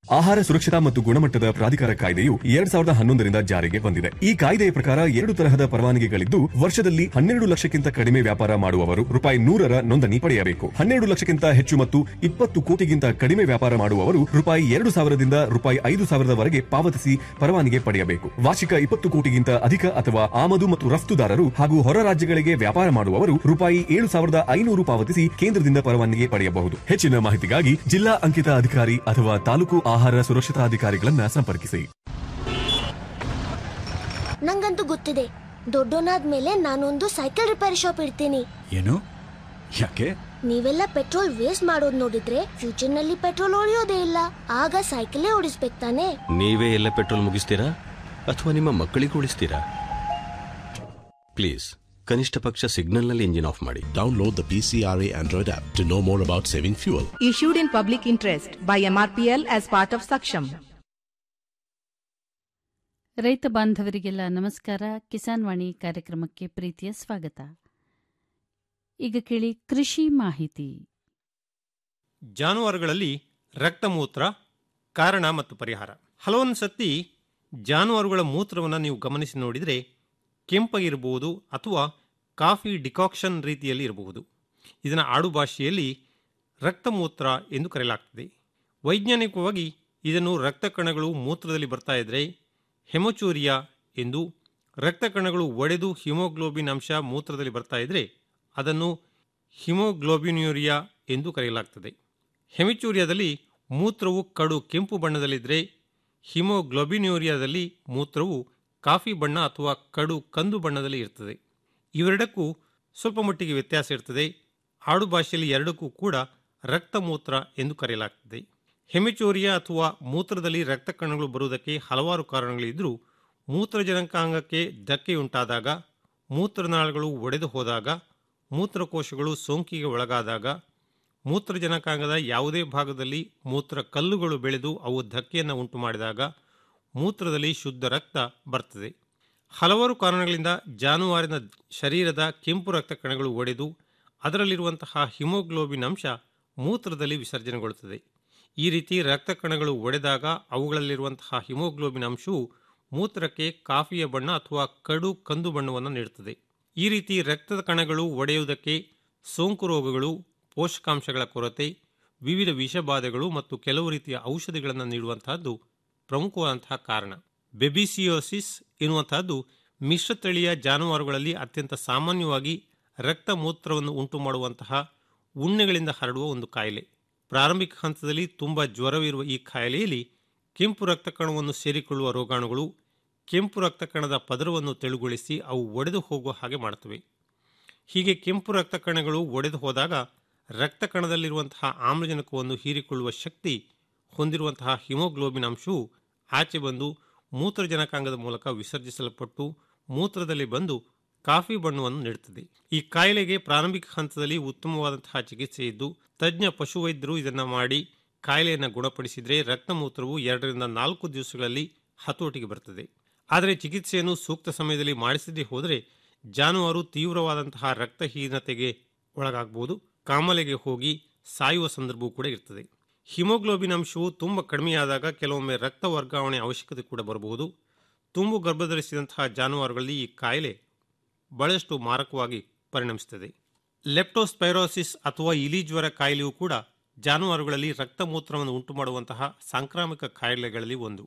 ಆಹಾರ ಸುರಕ್ಷತಾ ಮತ್ತು ಗುಣಮಟ್ಟದ ಪ್ರಾಧಿಕಾರ ಕಾಯ್ದೆಯು ಎರಡ್ ಸಾವಿರದ ಹನ್ನೊಂದರಿಂದ ಜಾರಿಗೆ ಬಂದಿದೆ ಈ ಕಾಯ್ದೆಯ ಪ್ರಕಾರ ಎರಡು ತರಹದ ಪರವಾನಗಿಗಳಿದ್ದು ವರ್ಷದಲ್ಲಿ ಹನ್ನೆರಡು ಲಕ್ಷಕ್ಕಿಂತ ಕಡಿಮೆ ವ್ಯಾಪಾರ ಮಾಡುವವರು ರೂಪಾಯಿ ನೂರರ ನೋಂದಣಿ ಪಡೆಯಬೇಕು ಹನ್ನೆರಡು ಲಕ್ಷಕ್ಕಿಂತ ಹೆಚ್ಚು ಮತ್ತು ಇಪ್ಪತ್ತು ಕೋಟಿಗಿಂತ ಕಡಿಮೆ ವ್ಯಾಪಾರ ಮಾಡುವವರು ರೂಪಾಯಿ ಎರಡು ಸಾವಿರದಿಂದ ರೂಪಾಯಿ ಐದು ಸಾವಿರದವರೆಗೆ ಪಾವತಿಸಿ ಪರವಾನಗಿ ಪಡೆಯಬೇಕು ವಾರ್ಷಿಕ ಇಪ್ಪತ್ತು ಕೋಟಿಗಿಂತ ಅಧಿಕ ಅಥವಾ ಆಮದು ಮತ್ತು ರಫ್ತುದಾರರು ಹಾಗೂ ಹೊರ ರಾಜ್ಯಗಳಿಗೆ ವ್ಯಾಪಾರ ಮಾಡುವವರು ರೂಪಾಯಿ ಏಳು ಸಾವಿರದ ಐನೂರು ಪಾವತಿಸಿ ಕೇಂದ್ರದಿಂದ ಪರವಾನಗಿ ಪಡೆಯಬಹುದು ಹೆಚ್ಚಿನ ಮಾಹಿತಿಗಾಗಿ ಜಿಲ್ಲಾ ಅಂಕಿತ ಅಧಿಕಾರಿ ಅಥವಾ ತಾಲೂಕು ಆಹಾರ ಸುರಕ್ಷತಾ ಅಧಿಕಾರಿಗಳನ್ನ ಸಂಪರ್ಕಿಸಿ ನಂಗಂತೂ ಗೊತ್ತಿದೆ ದೊಡ್ಡೋನಾದ್ಮೇಲೆ ನಾನೊಂದು ಸೈಕಲ್ ರಿಪೇರಿ ಶಾಪ್ ಇಡ್ತೀನಿ ಏನು ಯಾಕೆ ನೀವೆಲ್ಲ ಪೆಟ್ರೋಲ್ ವೇಸ್ಟ್ ಮಾಡೋದ್ ನೋಡಿದ್ರೆ ಫ್ಯೂಚರ್ ನಲ್ಲಿ ಪೆಟ್ರೋಲ್ ಉಳಿಯೋದೇ ಇಲ್ಲ ಆಗ ಸೈಕಲೇ ಓಡಿಸ್ಬೇಕು ತಾನೆ ನೀವೇ ಎಲ್ಲ ಪೆಟ್ರೋಲ್ ಮುಗಿಸ್ತೀರಾ ಅಥವಾ ನಿಮ್ಮ ಮಕ್ಕಳಿಗೆ ಉಳಿಸ್ತೀರಾ ಪ್ಲೀಸ್ ಕನಿಷ್ಠ ಪಕ್ಷ ಸಿಗ್ನಲ್ನಲ್ಲಿ ಇಂಜಿನ್ ಆಫ್ ಮಾಡಿ Download the PCRA Android app to know more about saving fuel. issued in public interest by MRPL as part of Saksham. ರೈತ ಬಾಂಧವರಿಗೆಲ್ಲ ನಮಸ್ಕಾರ ಕಿಸಾನ್ ವಾಣಿ ಕಾರ್ಯಕ್ರಮಕ್ಕೆ ಪ್ರೀತಿಯ ಸ್ವಾಗತ ಈಗ ಕೇಳಿ ಕೃಷಿ ಮಾಹಿತಿ ಜಾನುವಾರುಗಳಲ್ಲಿ ರಕ್ತಮೂತ್ರ ಕಾರಣ ಮತ್ತು ಪರಿಹಾರ ಹಲವೊಂದು ಸತಿ ಜಾನುವಾರುಗಳ ಮೂತ್ರವನ್ನು ನೀವು ಗಮನಿಸಿ ನೋಡಿದರೆ ಕೆಂಪಗಿರಬಹುದು ಅಥವಾ ಕಾಫಿ ಡಿಕಾಕ್ಷನ್ ರೀತಿಯಲ್ಲಿ ಇರಬಹುದು ಇದನ್ನು ಆಡು ಭಾಷೆಯಲ್ಲಿ ರಕ್ತಮೂತ್ರ ಎಂದು ಕರೆಯಲಾಗ್ತದೆ ವೈಜ್ಞಾನಿಕವಾಗಿ ಇದನ್ನು ರಕ್ತ ಕಣಗಳು ಮೂತ್ರದಲ್ಲಿ ಬರ್ತಾ ಇದ್ದರೆ ಹೆಮಚೂರಿಯಾ ಎಂದು ರಕ್ತ ಕಣಗಳು ಒಡೆದು ಹಿಮೋಗ್ಲೋಬಿನ್ ಅಂಶ ಮೂತ್ರದಲ್ಲಿ ಬರ್ತಾ ಇದ್ದರೆ ಅದನ್ನು ಹಿಮೋಗ್ಲೋಬಿನ್ಯೂರಿಯಾ ಎಂದು ಕರೆಯಲಾಗ್ತದೆ ಹೆಮಿಚೂರಿಯಾದಲ್ಲಿ ಮೂತ್ರವು ಕಡು ಕೆಂಪು ಬಣ್ಣದಲ್ಲಿದ್ದರೆ ಹಿಮೋಗ್ಲೋಬಿನ್ಯೂರಿಯಾದಲ್ಲಿ ಮೂತ್ರವು ಕಾಫಿ ಬಣ್ಣ ಅಥವಾ ಕಡು ಕಂದು ಬಣ್ಣದಲ್ಲಿ ಇರ್ತದೆ ಇವೆರಡಕ್ಕೂ ಸ್ವಲ್ಪ ಮಟ್ಟಿಗೆ ವ್ಯತ್ಯಾಸ ಇರ್ತದೆ ಆಡು ಭಾಷೆಯಲ್ಲಿ ಎರಡಕ್ಕೂ ಕೂಡ ರಕ್ತಮೂತ್ರ ಎಂದು ಕರೆಯಲಾಗ್ತದೆ ಹೆಮಿಚೋರಿಯಾ ಅಥವಾ ಮೂತ್ರದಲ್ಲಿ ರಕ್ತ ಕಣಗಳು ಬರುವುದಕ್ಕೆ ಹಲವಾರು ಕಾರಣಗಳಿದ್ದರೂ ಮೂತ್ರಜನಕಾಂಗಕ್ಕೆ ಧಕ್ಕೆಯುಂಟಾದಾಗ ಮೂತ್ರನಾಳಗಳು ಒಡೆದು ಹೋದಾಗ ಮೂತ್ರಕೋಶಗಳು ಸೋಂಕಿಗೆ ಒಳಗಾದಾಗ ಮೂತ್ರಜನಕಾಂಗದ ಯಾವುದೇ ಭಾಗದಲ್ಲಿ ಮೂತ್ರ ಕಲ್ಲುಗಳು ಬೆಳೆದು ಅವು ಧಕ್ಕೆಯನ್ನು ಉಂಟು ಮಾಡಿದಾಗ ಮೂತ್ರದಲ್ಲಿ ಶುದ್ಧ ರಕ್ತ ಬರ್ತದೆ ಹಲವಾರು ಕಾರಣಗಳಿಂದ ಜಾನುವಾರಿನ ಶರೀರದ ಕೆಂಪು ರಕ್ತ ಕಣಗಳು ಒಡೆದು ಅದರಲ್ಲಿರುವಂತಹ ಹಿಮೋಗ್ಲೋಬಿನ್ ಅಂಶ ಮೂತ್ರದಲ್ಲಿ ವಿಸರ್ಜನೆಗೊಳ್ಳುತ್ತದೆ ಈ ರೀತಿ ರಕ್ತ ಕಣಗಳು ಒಡೆದಾಗ ಅವುಗಳಲ್ಲಿರುವಂತಹ ಹಿಮೋಗ್ಲೋಬಿನ್ ಅಂಶವು ಮೂತ್ರಕ್ಕೆ ಕಾಫಿಯ ಬಣ್ಣ ಅಥವಾ ಕಡು ಕಂದು ಬಣ್ಣವನ್ನು ನೀಡುತ್ತದೆ ಈ ರೀತಿ ರಕ್ತದ ಕಣಗಳು ಒಡೆಯುವುದಕ್ಕೆ ಸೋಂಕು ರೋಗಗಳು ಪೋಷಕಾಂಶಗಳ ಕೊರತೆ ವಿವಿಧ ವಿಷಬಾಧೆಗಳು ಮತ್ತು ಕೆಲವು ರೀತಿಯ ಔಷಧಿಗಳನ್ನು ನೀಡುವಂತಹದ್ದು ಪ್ರಮುಖವಾದಂತಹ ಕಾರಣ ಬೆಬಿಸಿಯೋಸಿಸ್ ಎನ್ನುವಂತಹದ್ದು ಮಿಶ್ರತಳಿಯ ಜಾನುವಾರುಗಳಲ್ಲಿ ಅತ್ಯಂತ ಸಾಮಾನ್ಯವಾಗಿ ರಕ್ತ ಮೂತ್ರವನ್ನು ಉಂಟು ಮಾಡುವಂತಹ ಉಣ್ಣೆಗಳಿಂದ ಹರಡುವ ಒಂದು ಕಾಯಿಲೆ ಪ್ರಾರಂಭಿಕ ಹಂತದಲ್ಲಿ ತುಂಬ ಜ್ವರವಿರುವ ಈ ಕಾಯಿಲೆಯಲ್ಲಿ ಕೆಂಪು ರಕ್ತ ಕಣವನ್ನು ಸೇರಿಕೊಳ್ಳುವ ರೋಗಾಣುಗಳು ಕೆಂಪು ರಕ್ತ ಕಣದ ಪದರವನ್ನು ತೆಳುಗೊಳಿಸಿ ಅವು ಒಡೆದು ಹೋಗುವ ಹಾಗೆ ಮಾಡುತ್ತವೆ ಹೀಗೆ ಕೆಂಪು ರಕ್ತ ಕಣಗಳು ಒಡೆದು ಹೋದಾಗ ರಕ್ತ ಕಣದಲ್ಲಿರುವಂತಹ ಆಮ್ಲಜನಕವನ್ನು ಹೀರಿಕೊಳ್ಳುವ ಶಕ್ತಿ ಹೊಂದಿರುವಂತಹ ಹಿಮೋಗ್ಲೋಬಿನ್ ಅಂಶವು ಆಚೆ ಬಂದು ಮೂತ್ರಜನಕಾಂಗದ ಮೂಲಕ ವಿಸರ್ಜಿಸಲ್ಪಟ್ಟು ಮೂತ್ರದಲ್ಲಿ ಬಂದು ಕಾಫಿ ಬಣ್ಣವನ್ನು ನೀಡುತ್ತದೆ ಈ ಕಾಯಿಲೆಗೆ ಪ್ರಾರಂಭಿಕ ಹಂತದಲ್ಲಿ ಉತ್ತಮವಾದಂತಹ ಚಿಕಿತ್ಸೆ ಇದ್ದು ತಜ್ಞ ಪಶುವೈದ್ಯರು ಇದನ್ನು ಮಾಡಿ ಕಾಯಿಲೆಯನ್ನು ಗುಣಪಡಿಸಿದರೆ ರಕ್ತಮೂತ್ರವು ಎರಡರಿಂದ ನಾಲ್ಕು ದಿವಸಗಳಲ್ಲಿ ಹತೋಟಿಗೆ ಬರ್ತದೆ ಆದರೆ ಚಿಕಿತ್ಸೆಯನ್ನು ಸೂಕ್ತ ಸಮಯದಲ್ಲಿ ಮಾಡಿಸದೇ ಹೋದರೆ ಜಾನುವಾರು ತೀವ್ರವಾದಂತಹ ರಕ್ತಹೀನತೆಗೆ ಒಳಗಾಗಬಹುದು ಕಾಮಲೆಗೆ ಹೋಗಿ ಸಾಯುವ ಸಂದರ್ಭವೂ ಕೂಡ ಇರ್ತದೆ ಹಿಮೋಗ್ಲೋಬಿನ್ ಅಂಶವು ತುಂಬ ಕಡಿಮೆಯಾದಾಗ ಕೆಲವೊಮ್ಮೆ ರಕ್ತ ವರ್ಗಾವಣೆ ಅವಶ್ಯಕತೆ ಕೂಡ ಬರಬಹುದು ತುಂಬು ಗರ್ಭಧರಿಸಿದಂತಹ ಜಾನುವಾರುಗಳಲ್ಲಿ ಈ ಕಾಯಿಲೆ ಬಹಳಷ್ಟು ಮಾರಕವಾಗಿ ಪರಿಣಮಿಸುತ್ತದೆ ಲೆಪ್ಟೋಸ್ಪೈರೋಸಿಸ್ ಅಥವಾ ಇಲಿ ಜ್ವರ ಕಾಯಿಲೆಯೂ ಕೂಡ ಜಾನುವಾರುಗಳಲ್ಲಿ ರಕ್ತಮೂತ್ರವನ್ನು ಉಂಟು ಮಾಡುವಂತಹ ಸಾಂಕ್ರಾಮಿಕ ಕಾಯಿಲೆಗಳಲ್ಲಿ ಒಂದು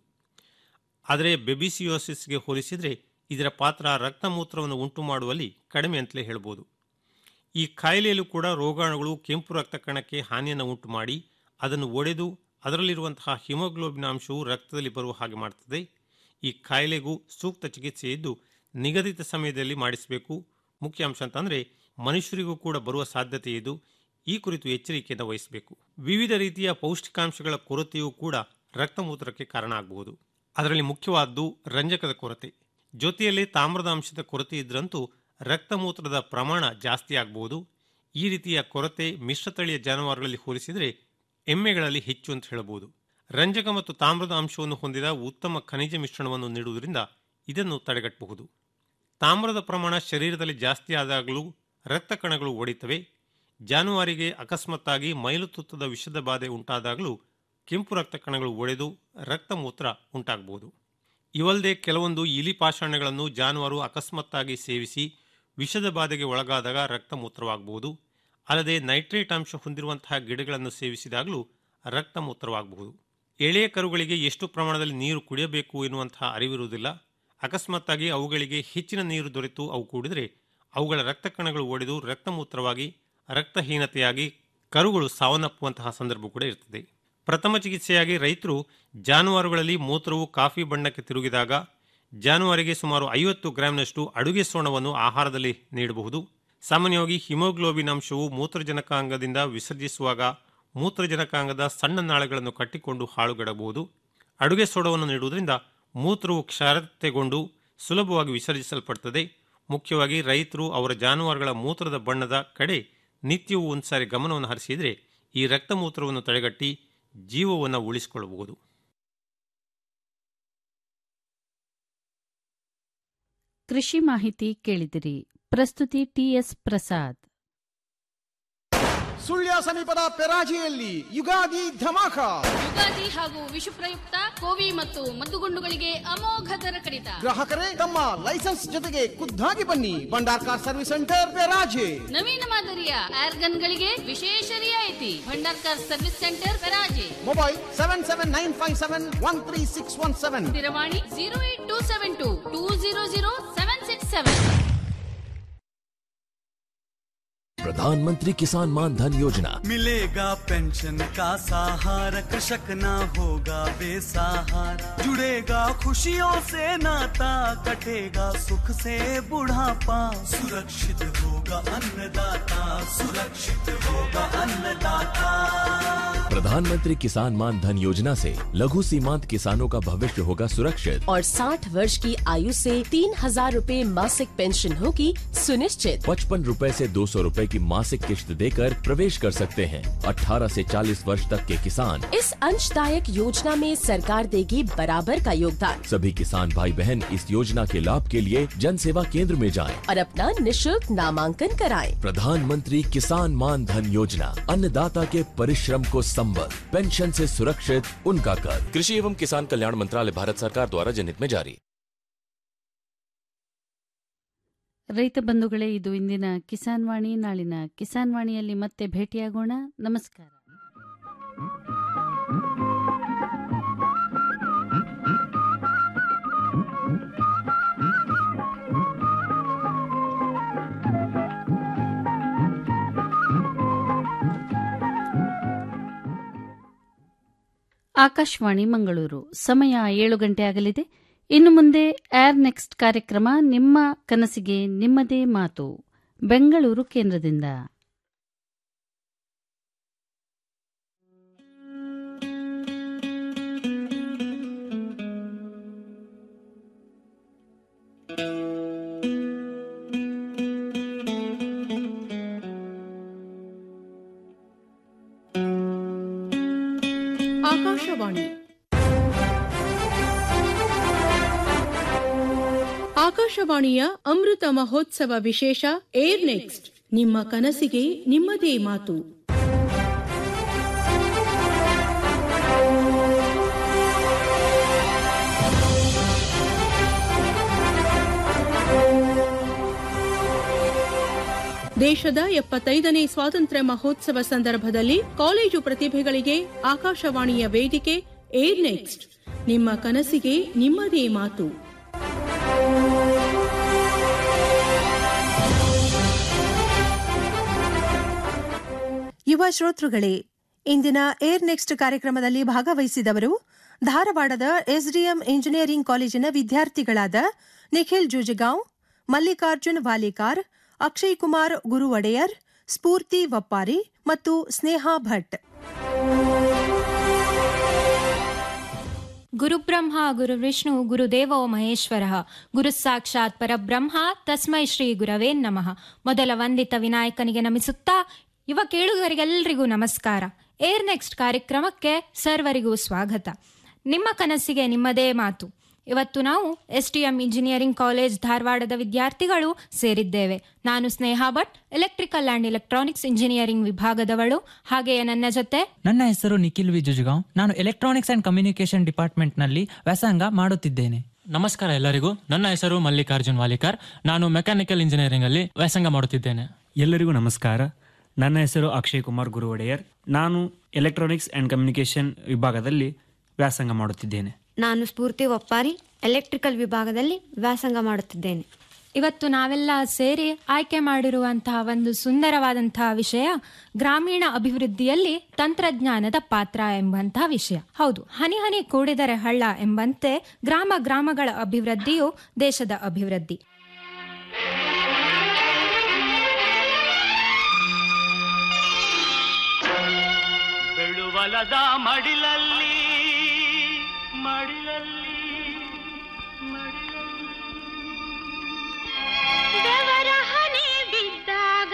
ಆದರೆ ಬೆಬಿಸಿಯೋಸಿಸ್ಗೆ ಹೋಲಿಸಿದರೆ ಇದರ ಪಾತ್ರ ರಕ್ತಮೂತ್ರವನ್ನು ಉಂಟು ಮಾಡುವಲ್ಲಿ ಕಡಿಮೆ ಅಂತಲೇ ಹೇಳ್ಬೋದು ಈ ಕಾಯಿಲೆಯಲ್ಲೂ ಕೂಡ ರೋಗಾಣುಗಳು ಕೆಂಪು ರಕ್ತ ಕಣಕ್ಕೆ ಹಾನಿಯನ್ನು ಉಂಟು ಮಾಡಿ ಅದನ್ನು ಒಡೆದು ಅದರಲ್ಲಿರುವಂತಹ ಹಿಮೋಗ್ಲೋಬಿನ್ ಅಂಶವು ರಕ್ತದಲ್ಲಿ ಬರುವ ಹಾಗೆ ಮಾಡ್ತದೆ ಈ ಕಾಯಿಲೆಗೂ ಸೂಕ್ತ ಚಿಕಿತ್ಸೆ ಇದ್ದು ನಿಗದಿತ ಸಮಯದಲ್ಲಿ ಮಾಡಿಸಬೇಕು ಮುಖ್ಯ ಅಂಶ ಅಂತಂದರೆ ಮನುಷ್ಯರಿಗೂ ಕೂಡ ಬರುವ ಸಾಧ್ಯತೆ ಇದ್ದು ಈ ಕುರಿತು ಎಚ್ಚರಿಕೆಯನ್ನು ವಹಿಸಬೇಕು ವಿವಿಧ ರೀತಿಯ ಪೌಷ್ಟಿಕಾಂಶಗಳ ಕೊರತೆಯೂ ಕೂಡ ರಕ್ತಮೂತ್ರಕ್ಕೆ ಕಾರಣ ಆಗಬಹುದು ಅದರಲ್ಲಿ ಮುಖ್ಯವಾದ್ದು ರಂಜಕದ ಕೊರತೆ ಜೊತೆಯಲ್ಲಿ ತಾಮ್ರದ ಅಂಶದ ಕೊರತೆ ಇದ್ರಂತೂ ರಕ್ತಮೂತ್ರದ ಪ್ರಮಾಣ ಜಾಸ್ತಿ ಆಗಬಹುದು ಈ ರೀತಿಯ ಕೊರತೆ ಮಿಶ್ರತಳಿಯ ಜಾನುವಾರುಗಳಲ್ಲಿ ಹೋಲಿಸಿದರೆ ಎಮ್ಮೆಗಳಲ್ಲಿ ಹೆಚ್ಚು ಅಂತ ಹೇಳಬಹುದು ರಂಜಕ ಮತ್ತು ತಾಮ್ರದ ಅಂಶವನ್ನು ಹೊಂದಿದ ಉತ್ತಮ ಖನಿಜ ಮಿಶ್ರಣವನ್ನು ನೀಡುವುದರಿಂದ ಇದನ್ನು ತಡೆಗಟ್ಟಬಹುದು ತಾಮ್ರದ ಪ್ರಮಾಣ ಶರೀರದಲ್ಲಿ ಜಾಸ್ತಿ ಆದಾಗಲೂ ರಕ್ತ ಕಣಗಳು ಒಡೆಯುತ್ತವೆ ಜಾನುವಾರಿಗೆ ಅಕಸ್ಮಾತ್ತಾಗಿ ಮೈಲುತುತ್ತದ ವಿಷದ ಬಾಧೆ ಉಂಟಾದಾಗಲೂ ಕೆಂಪು ರಕ್ತ ಕಣಗಳು ಒಡೆದು ರಕ್ತಮೂತ್ರ ಉಂಟಾಗಬಹುದು ಇವಲ್ಲದೆ ಕೆಲವೊಂದು ಇಲಿ ಪಾಷಾಣಗಳನ್ನು ಜಾನುವಾರು ಅಕಸ್ಮಾತ್ತಾಗಿ ಸೇವಿಸಿ ವಿಷದ ಬಾಧೆಗೆ ಒಳಗಾದಾಗ ರಕ್ತಮೂತ್ರವಾಗಬಹುದು ಅಲ್ಲದೆ ನೈಟ್ರೇಟ್ ಅಂಶ ಹೊಂದಿರುವಂತಹ ಗಿಡಗಳನ್ನು ಸೇವಿಸಿದಾಗಲೂ ರಕ್ತಮೂತ್ರವಾಗಬಹುದು ಎಳೆಯ ಕರುಗಳಿಗೆ ಎಷ್ಟು ಪ್ರಮಾಣದಲ್ಲಿ ನೀರು ಕುಡಿಯಬೇಕು ಎನ್ನುವಂತಹ ಅರಿವಿರುವುದಿಲ್ಲ ಅಕಸ್ಮಾತ್ತಾಗಿ ಅವುಗಳಿಗೆ ಹೆಚ್ಚಿನ ನೀರು ದೊರೆತು ಅವು ಕೂಡಿದರೆ ಅವುಗಳ ರಕ್ತ ಕಣಗಳು ಒಡೆದು ರಕ್ತಮೂತ್ರವಾಗಿ ರಕ್ತಹೀನತೆಯಾಗಿ ಕರುಗಳು ಸಾವನ್ನಪ್ಪುವಂತಹ ಸಂದರ್ಭ ಕೂಡ ಇರ್ತದೆ ಪ್ರಥಮ ಚಿಕಿತ್ಸೆಯಾಗಿ ರೈತರು ಜಾನುವಾರುಗಳಲ್ಲಿ ಮೂತ್ರವು ಕಾಫಿ ಬಣ್ಣಕ್ಕೆ ತಿರುಗಿದಾಗ ಜಾನುವಾರಿಗೆ ಸುಮಾರು ಐವತ್ತು ಗ್ರಾಂನಷ್ಟು ಅಡುಗೆ ಸೋಣವನ್ನು ಆಹಾರದಲ್ಲಿ ನೀಡಬಹುದು ಸಾಮಾನ್ಯವಾಗಿ ಹಿಮೋಗ್ಲೋಬಿನ್ ಅಂಶವು ಮೂತ್ರಜನಕಾಂಗದಿಂದ ವಿಸರ್ಜಿಸುವಾಗ ಮೂತ್ರಜನಕಾಂಗದ ಸಣ್ಣ ನಾಳಗಳನ್ನು ಕಟ್ಟಿಕೊಂಡು ಹಾಳುಗಡಬಹುದು ಅಡುಗೆ ಸೋಡವನ್ನು ನೀಡುವುದರಿಂದ ಮೂತ್ರವು ಕ್ಷಾರತೆಗೊಂಡು ಸುಲಭವಾಗಿ ವಿಸರ್ಜಿಸಲ್ಪಡುತ್ತದೆ ಮುಖ್ಯವಾಗಿ ರೈತರು ಅವರ ಜಾನುವಾರುಗಳ ಮೂತ್ರದ ಬಣ್ಣದ ಕಡೆ ನಿತ್ಯವೂ ಒಂದ್ಸಾರಿ ಗಮನವನ್ನು ಹರಿಸಿದರೆ ಈ ರಕ್ತಮೂತ್ರವನ್ನು ತಡೆಗಟ್ಟಿ ಜೀವವನ್ನು ಉಳಿಸಿಕೊಳ್ಳಬಹುದು ಕೃಷಿ ಮಾಹಿತಿ ಕೇಳಿದಿರಿ ಪ್ರಸ್ತುತಿ ಟಿಎಸ್ ಪ್ರಸಾದ್ ಸುಳ್ಯ ಸಮೀಪದ ಪೆರಾಜಿಯಲ್ಲಿ ಯುಗಾದಿ ಧಮಾಕ ಯುಗಾದಿ ಹಾಗೂ ವಿಷು ಪ್ರಯುಕ್ತ ಕೋವಿ ಮತ್ತು ಮದ್ದುಗುಂಡುಗಳಿಗೆ ಅಮೋಘ ದರ ಕಡಿತ ಗ್ರಾಹಕರೇ ತಮ್ಮ ಲೈಸೆನ್ಸ್ ಜೊತೆಗೆ ಖುದ್ದಾಗಿ ಬನ್ನಿ Bhandar car service centre Peraje ನವೀನ ಮಾದರಿಯ ಏರ್ಗನ್ ಗಳಿಗೆ ವಿಶೇಷ ರಿಯಾಯಿತಿ Bhandarkar service centre Peraje mobile seven seven nine five seven one three six one seven ಸ್ಥಿರವಾಣಿ zero eight two seven two two zero zero seven six seven प्रधानमंत्री किसान मान धन योजना मिलेगा पेंशन का सहारा कृषक ना होगा बेसहारा जुड़ेगा खुशियों से नाता कटेगा सुख से बुढ़ापा सुरक्षित होगा अन्नदाता सुरक्षित होगा अन्नदाता प्रधानमंत्री किसान मान धन योजना से लघु सीमांत किसानों का भविष्य होगा सुरक्षित और 60 वर्ष की आयु से तीन हजार रूपए मासिक पेंशन होगी सुनिश्चित पचपन रूपए से दो सौ रूपए की मासिक किश्त देकर प्रवेश कर सकते हैं 18 से 40 वर्ष तक के किसान इस अंशदायक योजना में सरकार देगी बराबर का योगदान सभी किसान भाई बहन इस योजना के लाभ के लिए जन सेवा केंद्र में जाएं। और अपना निशुल्क नामांकन कराएं। प्रधानमंत्री किसान मान धन योजना अन्नदाता के परिश्रम को संबल पेंशन से सुरक्षित उनका कर कृषि एवं किसान कल्याण मंत्रालय भारत सरकार द्वारा जनहित में जारी ರೈತ ಬಂಧುಗಳೇ ಇದು ಇಂದಿನ ಕಿಸಾನ್ ವಾಣಿ ನಾಳಿನ ಕಿಸಾನ್ ವಾಣಿಯಲ್ಲಿ ಮತ್ತೆ ಭೇಟಿಯಾಗೋಣ ನಮಸ್ಕಾರ ಆಕಾಶವಾಣಿ ಮಂಗಳೂರು ಸಮಯ ಏಳು ಗಂಟೆ ಆಗಲಿದೆ ಇನ್ನು ಮುಂದೆ ಏರ್ ನೆಕ್ಸ್ಟ್ ಕಾರ್ಯಕ್ರಮ ನಿಮ್ಮ ಕನಸಿಗೆ ನಿಮ್ಮದೇ ಮಾತು ಬೆಂಗಳೂರು ಕೇಂದ್ರದಿಂದ ಆಕಾಶವಾಣಿ ಆಕಾಶವಾಣಿಯ ಅಮೃತ ಮಹೋತ್ಸವ ವಿಶೇಷ ಏರ್ ನೆಕ್ಸ್ಟ್ ನಿಮ್ಮ ಕನಸಿಗೆ ನಿಮ್ಮದೇ ಮಾತು ದೇಶದ ಎಪ್ಪತ್ತೈದನೇ ಸ್ವಾತಂತ್ರ್ಯ ಮಹೋತ್ಸವ ಸಂದರ್ಭದಲ್ಲಿ ಕಾಲೇಜು ಪ್ರತಿಭೆಗಳಿಗೆ ಆಕಾಶವಾಣಿಯ ವೇದಿಕೆ ಏರ್ ನೆಕ್ಸ್ಟ್ ನಿಮ್ಮ ಕನಸಿಗೆ ನಿಮ್ಮದೇ ಮಾತು ಯುವ ಶ್ರೋತೃಗಳೇ ಇಂದಿನ ಏರ್ ನೆಕ್ಸ್ಟ್ ಕಾರ್ಯಕ್ರಮದಲ್ಲಿ ಭಾಗವಹಿಸಿದವರು ಧಾರವಾಡದ ಎಸ್ಡಿಎಂ ಇಂಜಿನಿಯರಿಂಗ್ ಕಾಲೇಜಿನ ವಿದ್ಯಾರ್ಥಿಗಳಾದ ನಿಖಿಲ್ ಜುಜಗಾಂವ್ ಮಲ್ಲಿಕಾರ್ಜುನ್ ವಾಲೇಕಾರ್ ಅಕ್ಷಯ್ ಕುಮಾರ್ ಗುರುವಡೆಯರ್ ಸ್ಫೂರ್ತಿ ವಪ್ಪಾರಿ ಮತ್ತು ಸ್ನೇಹಾ ಭಟ್ ಗುರುಬ್ರಹ್ಮ ಗುರುವಿಷ್ಣು ಗುರುದೇವೋ ಮಹೇಶ್ವರ ಗುರು ಸಾಕ್ಷಾತ್ ಪರಬ್ರಹ್ಮ ತಸ್ಮೈ ಶ್ರೀ ಗುರವೇ ನಮಃ ಮೊದಲ ವಂದಿತ ವಿನಾಯಕನಿಗೆ ನಮಿಸುತ್ತಾ ಯುವ ಕೇಳುಗರಿಗೆಲ್ಲರಿಗೂ ನಮಸ್ಕಾರ ಏರ್ ನೆಕ್ಸ್ಟ್ ಕಾರ್ಯಕ್ರಮಕ್ಕೆ ಸರ್ವರಿಗೂ ಸ್ವಾಗತ ನಿಮ್ಮ ಕನಸಿಗೆ ನಿಮ್ಮದೇ ಮಾತು ಇವತ್ತು ನಾವು S T M engineering college ಧಾರವಾಡದ ವಿದ್ಯಾರ್ಥಿಗಳು ಸೇರಿದ್ದೇವೆ ನಾನು Sneha Bhat electrical and electronics engineering ವಿಭಾಗದವಳು ಹಾಗೆಯೇ ನನ್ನ ಜೊತೆ ನನ್ನ ಹೆಸರು ನಿಖಿಲ್ ವಿ ಜುಜುಗಾಂವ್ ನಾನು ಎಲೆಕ್ಟ್ರಾನಿಕ್ಸ್ ಅಂಡ್ ಕಮ್ಯುನಿಕೇಶನ್ ಡಿಪಾರ್ಟ್ಮೆಂಟ್ನಲ್ಲಿ ವ್ಯಾಸಂಗ ಮಾಡುತ್ತಿದ್ದೇನೆ ನಮಸ್ಕಾರ ಎಲ್ಲರಿಗೂ ನನ್ನ ಹೆಸರು ಮಲ್ಲಿಕಾರ್ಜುನ್ ವಾಲಿಕಾರ್ ನಾನು ಮೆಕ್ಯಾನಿಕಲ್ ಇಂಜಿನಿಯರಿಂಗ್ ಅಲ್ಲಿ ವ್ಯಾಸಂಗ ಮಾಡುತ್ತಿದ್ದೇನೆ ಎಲ್ಲರಿಗೂ ನಮಸ್ಕಾರ ನನ್ನ ಹೆಸರು ಅಕ್ಷಯ್ ಕುಮಾರ್ ಗುರು ಒಡೆಯರ್ ನಾನು ಎಲೆಕ್ಟ್ರಾನಿಕ್ಸ್ ಆ್ಯಂಡ್ ಕಮ್ಯುನಿಕೇಷನ್ ವಿಭಾಗದಲ್ಲಿ ವ್ಯಾಸಂಗ ಮಾಡುತ್ತಿದ್ದೇನೆ ನಾನು ಸ್ಫೂರ್ತಿ ಒಪ್ಪಾರಿ ಎಲೆಕ್ಟ್ರಿಕಲ್ ವಿಭಾಗದಲ್ಲಿ ವ್ಯಾಸಂಗ ಮಾಡುತ್ತಿದ್ದೇನೆ ಇವತ್ತು ನಾವೆಲ್ಲ ಸೇರಿ ಆಯ್ಕೆ ಮಾಡಿರುವಂತಹ ಒಂದು ಸುಂದರವಾದಂತಹ ವಿಷಯ ಗ್ರಾಮೀಣ ಅಭಿವೃದ್ಧಿಯಲ್ಲಿ ತಂತ್ರಜ್ಞಾನದ ಪಾತ್ರ ಎಂಬಂತಹ ವಿಷಯ ಹೌದು ಹನಿ ಹನಿ ಕೂಡಿದರೆ ಹಳ್ಳ ಎಂಬಂತೆ ಗ್ರಾಮ ಗ್ರಾಮಗಳ ಅಭಿವೃದ್ಧಿಯು ದೇಶದ ಅಭಿವೃದ್ಧಿ ಬೆಳುವಲದ ಮಡಿಲಲ್ಲಿ ಮಡಿಲಲ್ಲಿ ಬೆವರ ಹನಿ ಬಿದ್ದಾಗ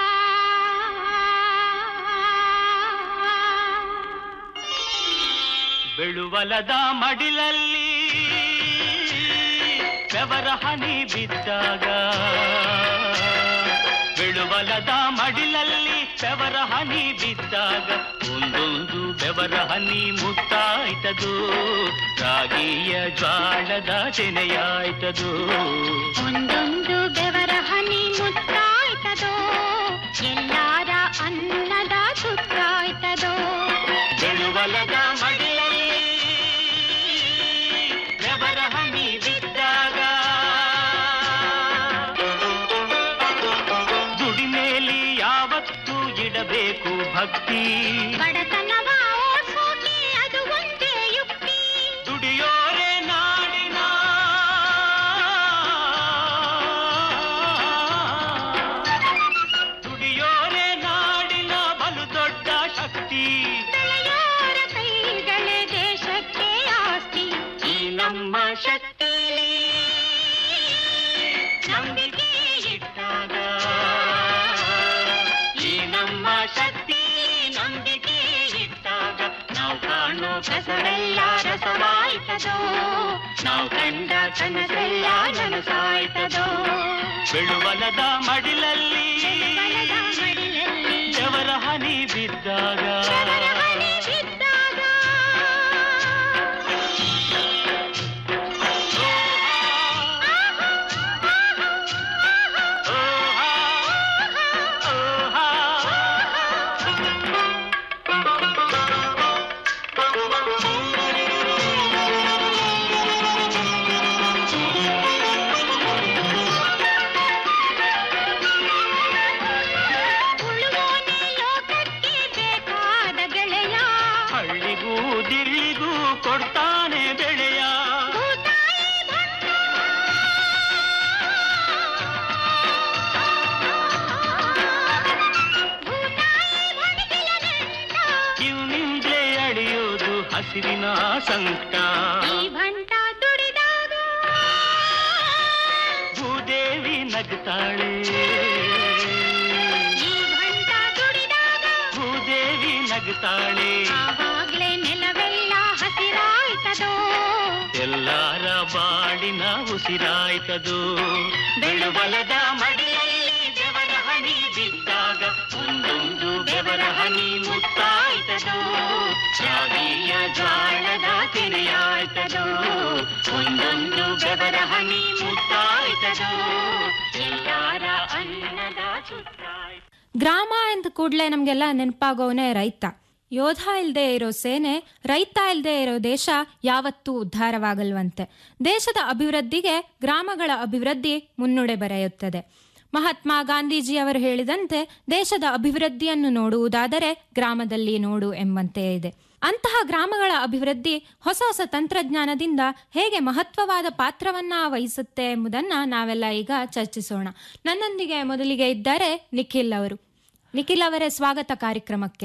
ಬೆಳುವಲದ ಮಡಿಲಲ್ಲಿ ಬೆವರ ಹನಿ ಬಿದ್ದಾಗ ಬೆಳುವಲದ ಮಡಿಲಲ್ಲಿ ಬೆವರ ಹನಿ ಬಿದ್ದಾಗ ಒಂದೊಂದು ಬೆವರ ಹನಿ ಮುತ್ತಾಯ್ತದು ರಾಗಿಯ ಜ್ವಾಳದ ತೆನೆಯಾಯ್ತದು ಒಂದೊಂದು ಬೆವರ ಹನಿ ಮುತ್ತಾಯ್ತದೋ ಎಲ್ಲಾರ ಅನ್ನದ ಸುತ್ತಾಯ್ತದೋ ಬೆಳುವಲದ ಮಡಿಲಲ್ಲಿ ಬೆವರ ಹನಿ ಬಿದ್ದಾಗ ದುಡಿಮೇಲಿ ಯಾವತ್ತೂ ಇಡಬೇಕು ಭಕ್ತಿ ಬಡತನವ ಓಡ್ಸೋಕೆ ಅದು ಒಂದೇ ಯುಕ್ತಿ ದುಡಿಯೋರೆ ನಾಡಿನ ದುಡಿಯೋರೆ ನಾಡಿನ ಬಲು ದೊಡ್ಡ ಶಕ್ತಿ ಬೆಳೆಯೋರ ಕೈಗಳೇ ದೇಶಕ್ಕೆ ಆಸ್ತಿ ಈ ನಮ್ಮ ಶಕ್ತಿ ನಂಬಿಕೆ ಇಟ್ಟಾಗ ಈ ನಮ್ಮ ಶಕ್ತಿ ನಂಬಿಕೆ ಇಟ್ಟಾಗ ನಾವು ಕಾಣೋ ಕಸರೆಲ್ಲ ರಸವಾಯ್ತದೋ ನಾವು ಕಂಡ ಕನಸೆಲ್ಲ ನನಸಾಯ್ತದೋ ಬೆಳುವಲದ ಮಡಿಲಲ್ಲಿ ಜವರ ಹನಿ ಬಿದ್ದಾಗ ಉಳುವೋನೆ ಲೋಕಕ್ಕೆ ಬೇಕಾದ ಗೆಳೆಯ ಹಳ್ಳಿಗೂ ದಿಳ್ಳಿಗೂ ಕೊಡ್ತಾನೆ ಬೆಳೆಯ ಕಿವಿನಿಂದಲೇ ಅಳಿಯೋದು ಹಸಿರಿನ ಸಂಕಟ ಈ ಭಂಟ ದುಡಿದಾಗ ಭೂದೇವಿ ನಗ್ತಾಳೆ ಈ ಭಂಟ ದುಡಿದಾಗ ಭೂದೇವಿ ನಗ್ತಾಳೆ ಆವಾಗ್ಲೇ ನೆಲವೆಲ್ಲ ಹಸಿರಾಯ್ತದೋ ಎಲ್ಲಾರ ಬಾಡಿನ ಉಸಿರಾಯ್ತದು ಬೆಳುಬಲದ ಮಡಿಲಲ್ಲಿ ಬೆವರ ಹನಿ ಬಿದ್ದಾಗ ಒಂದೊಂದು ಬೆವರ ಹನಿ ಮುತ್ತಾಯ್ತದು ರಾಗಿಯ ಜ್ವಾಳದ ತೆರೆಯಾಯ್ತದು ಒಂದೊಂದು ಬೆವರ ಹನಿ ಮುತ್ತಾಯ್ತದು ಎಲ್ಲಾರ ಅನ್ನದ ಸುತ್ತಾಯ್ತು ಗ್ರಾಮ ಎಂದ ಕೂಡಲೇ ನಮಗೆಲ್ಲ ನೆನಪಾಗೋನೆ ರೈತ ಯೋಧ ಇಲ್ಲದೆ ಇರೋ ಸೇನೆ ರೈತ ಇಲ್ಲದೆ ಇರೋ ದೇಶ ಯಾವತ್ತೂ ಉದ್ಧಾರವಾಗಲ್ವಂತೆ ದೇಶದ ಅಭಿವೃದ್ಧಿಗೆ ಗ್ರಾಮಗಳ ಅಭಿವೃದ್ಧಿ ಮುನ್ನುಡೆ ಬರೆಯುತ್ತದೆ ಮಹಾತ್ಮ ಗಾಂಧೀಜಿಯವರು ಹೇಳಿದಂತೆ ದೇಶದ ಅಭಿವೃದ್ಧಿಯನ್ನು ನೋಡುವುದಾದರೆ ಗ್ರಾಮದಲ್ಲಿ ನೋಡು ಎಂಬಂತೆ ಇದೆ ಅಂತಹ ಗ್ರಾಮಗಳ ಅಭಿವೃದ್ಧಿ ಹೊಸ ಹೊಸ ತಂತ್ರಜ್ಞಾನದಿಂದ ಹೇಗೆ ಮಹತ್ವವಾದ ಪಾತ್ರವನ್ನ ವಹಿಸುತ್ತೆ ಎಂಬುದನ್ನ ನಾವೆಲ್ಲ ಈಗ ಚರ್ಚಿಸೋಣ ನನ್ನೊಂದಿಗೆ ಮೊದಲಿಗೆ ಇದ್ದಾರೆ ನಿಖಿಲ್ ಅವರು ನಿಖಿಲ್ ಅವರೇ ಸ್ವಾಗತ ಕಾರ್ಯಕ್ರಮಕ್ಕೆ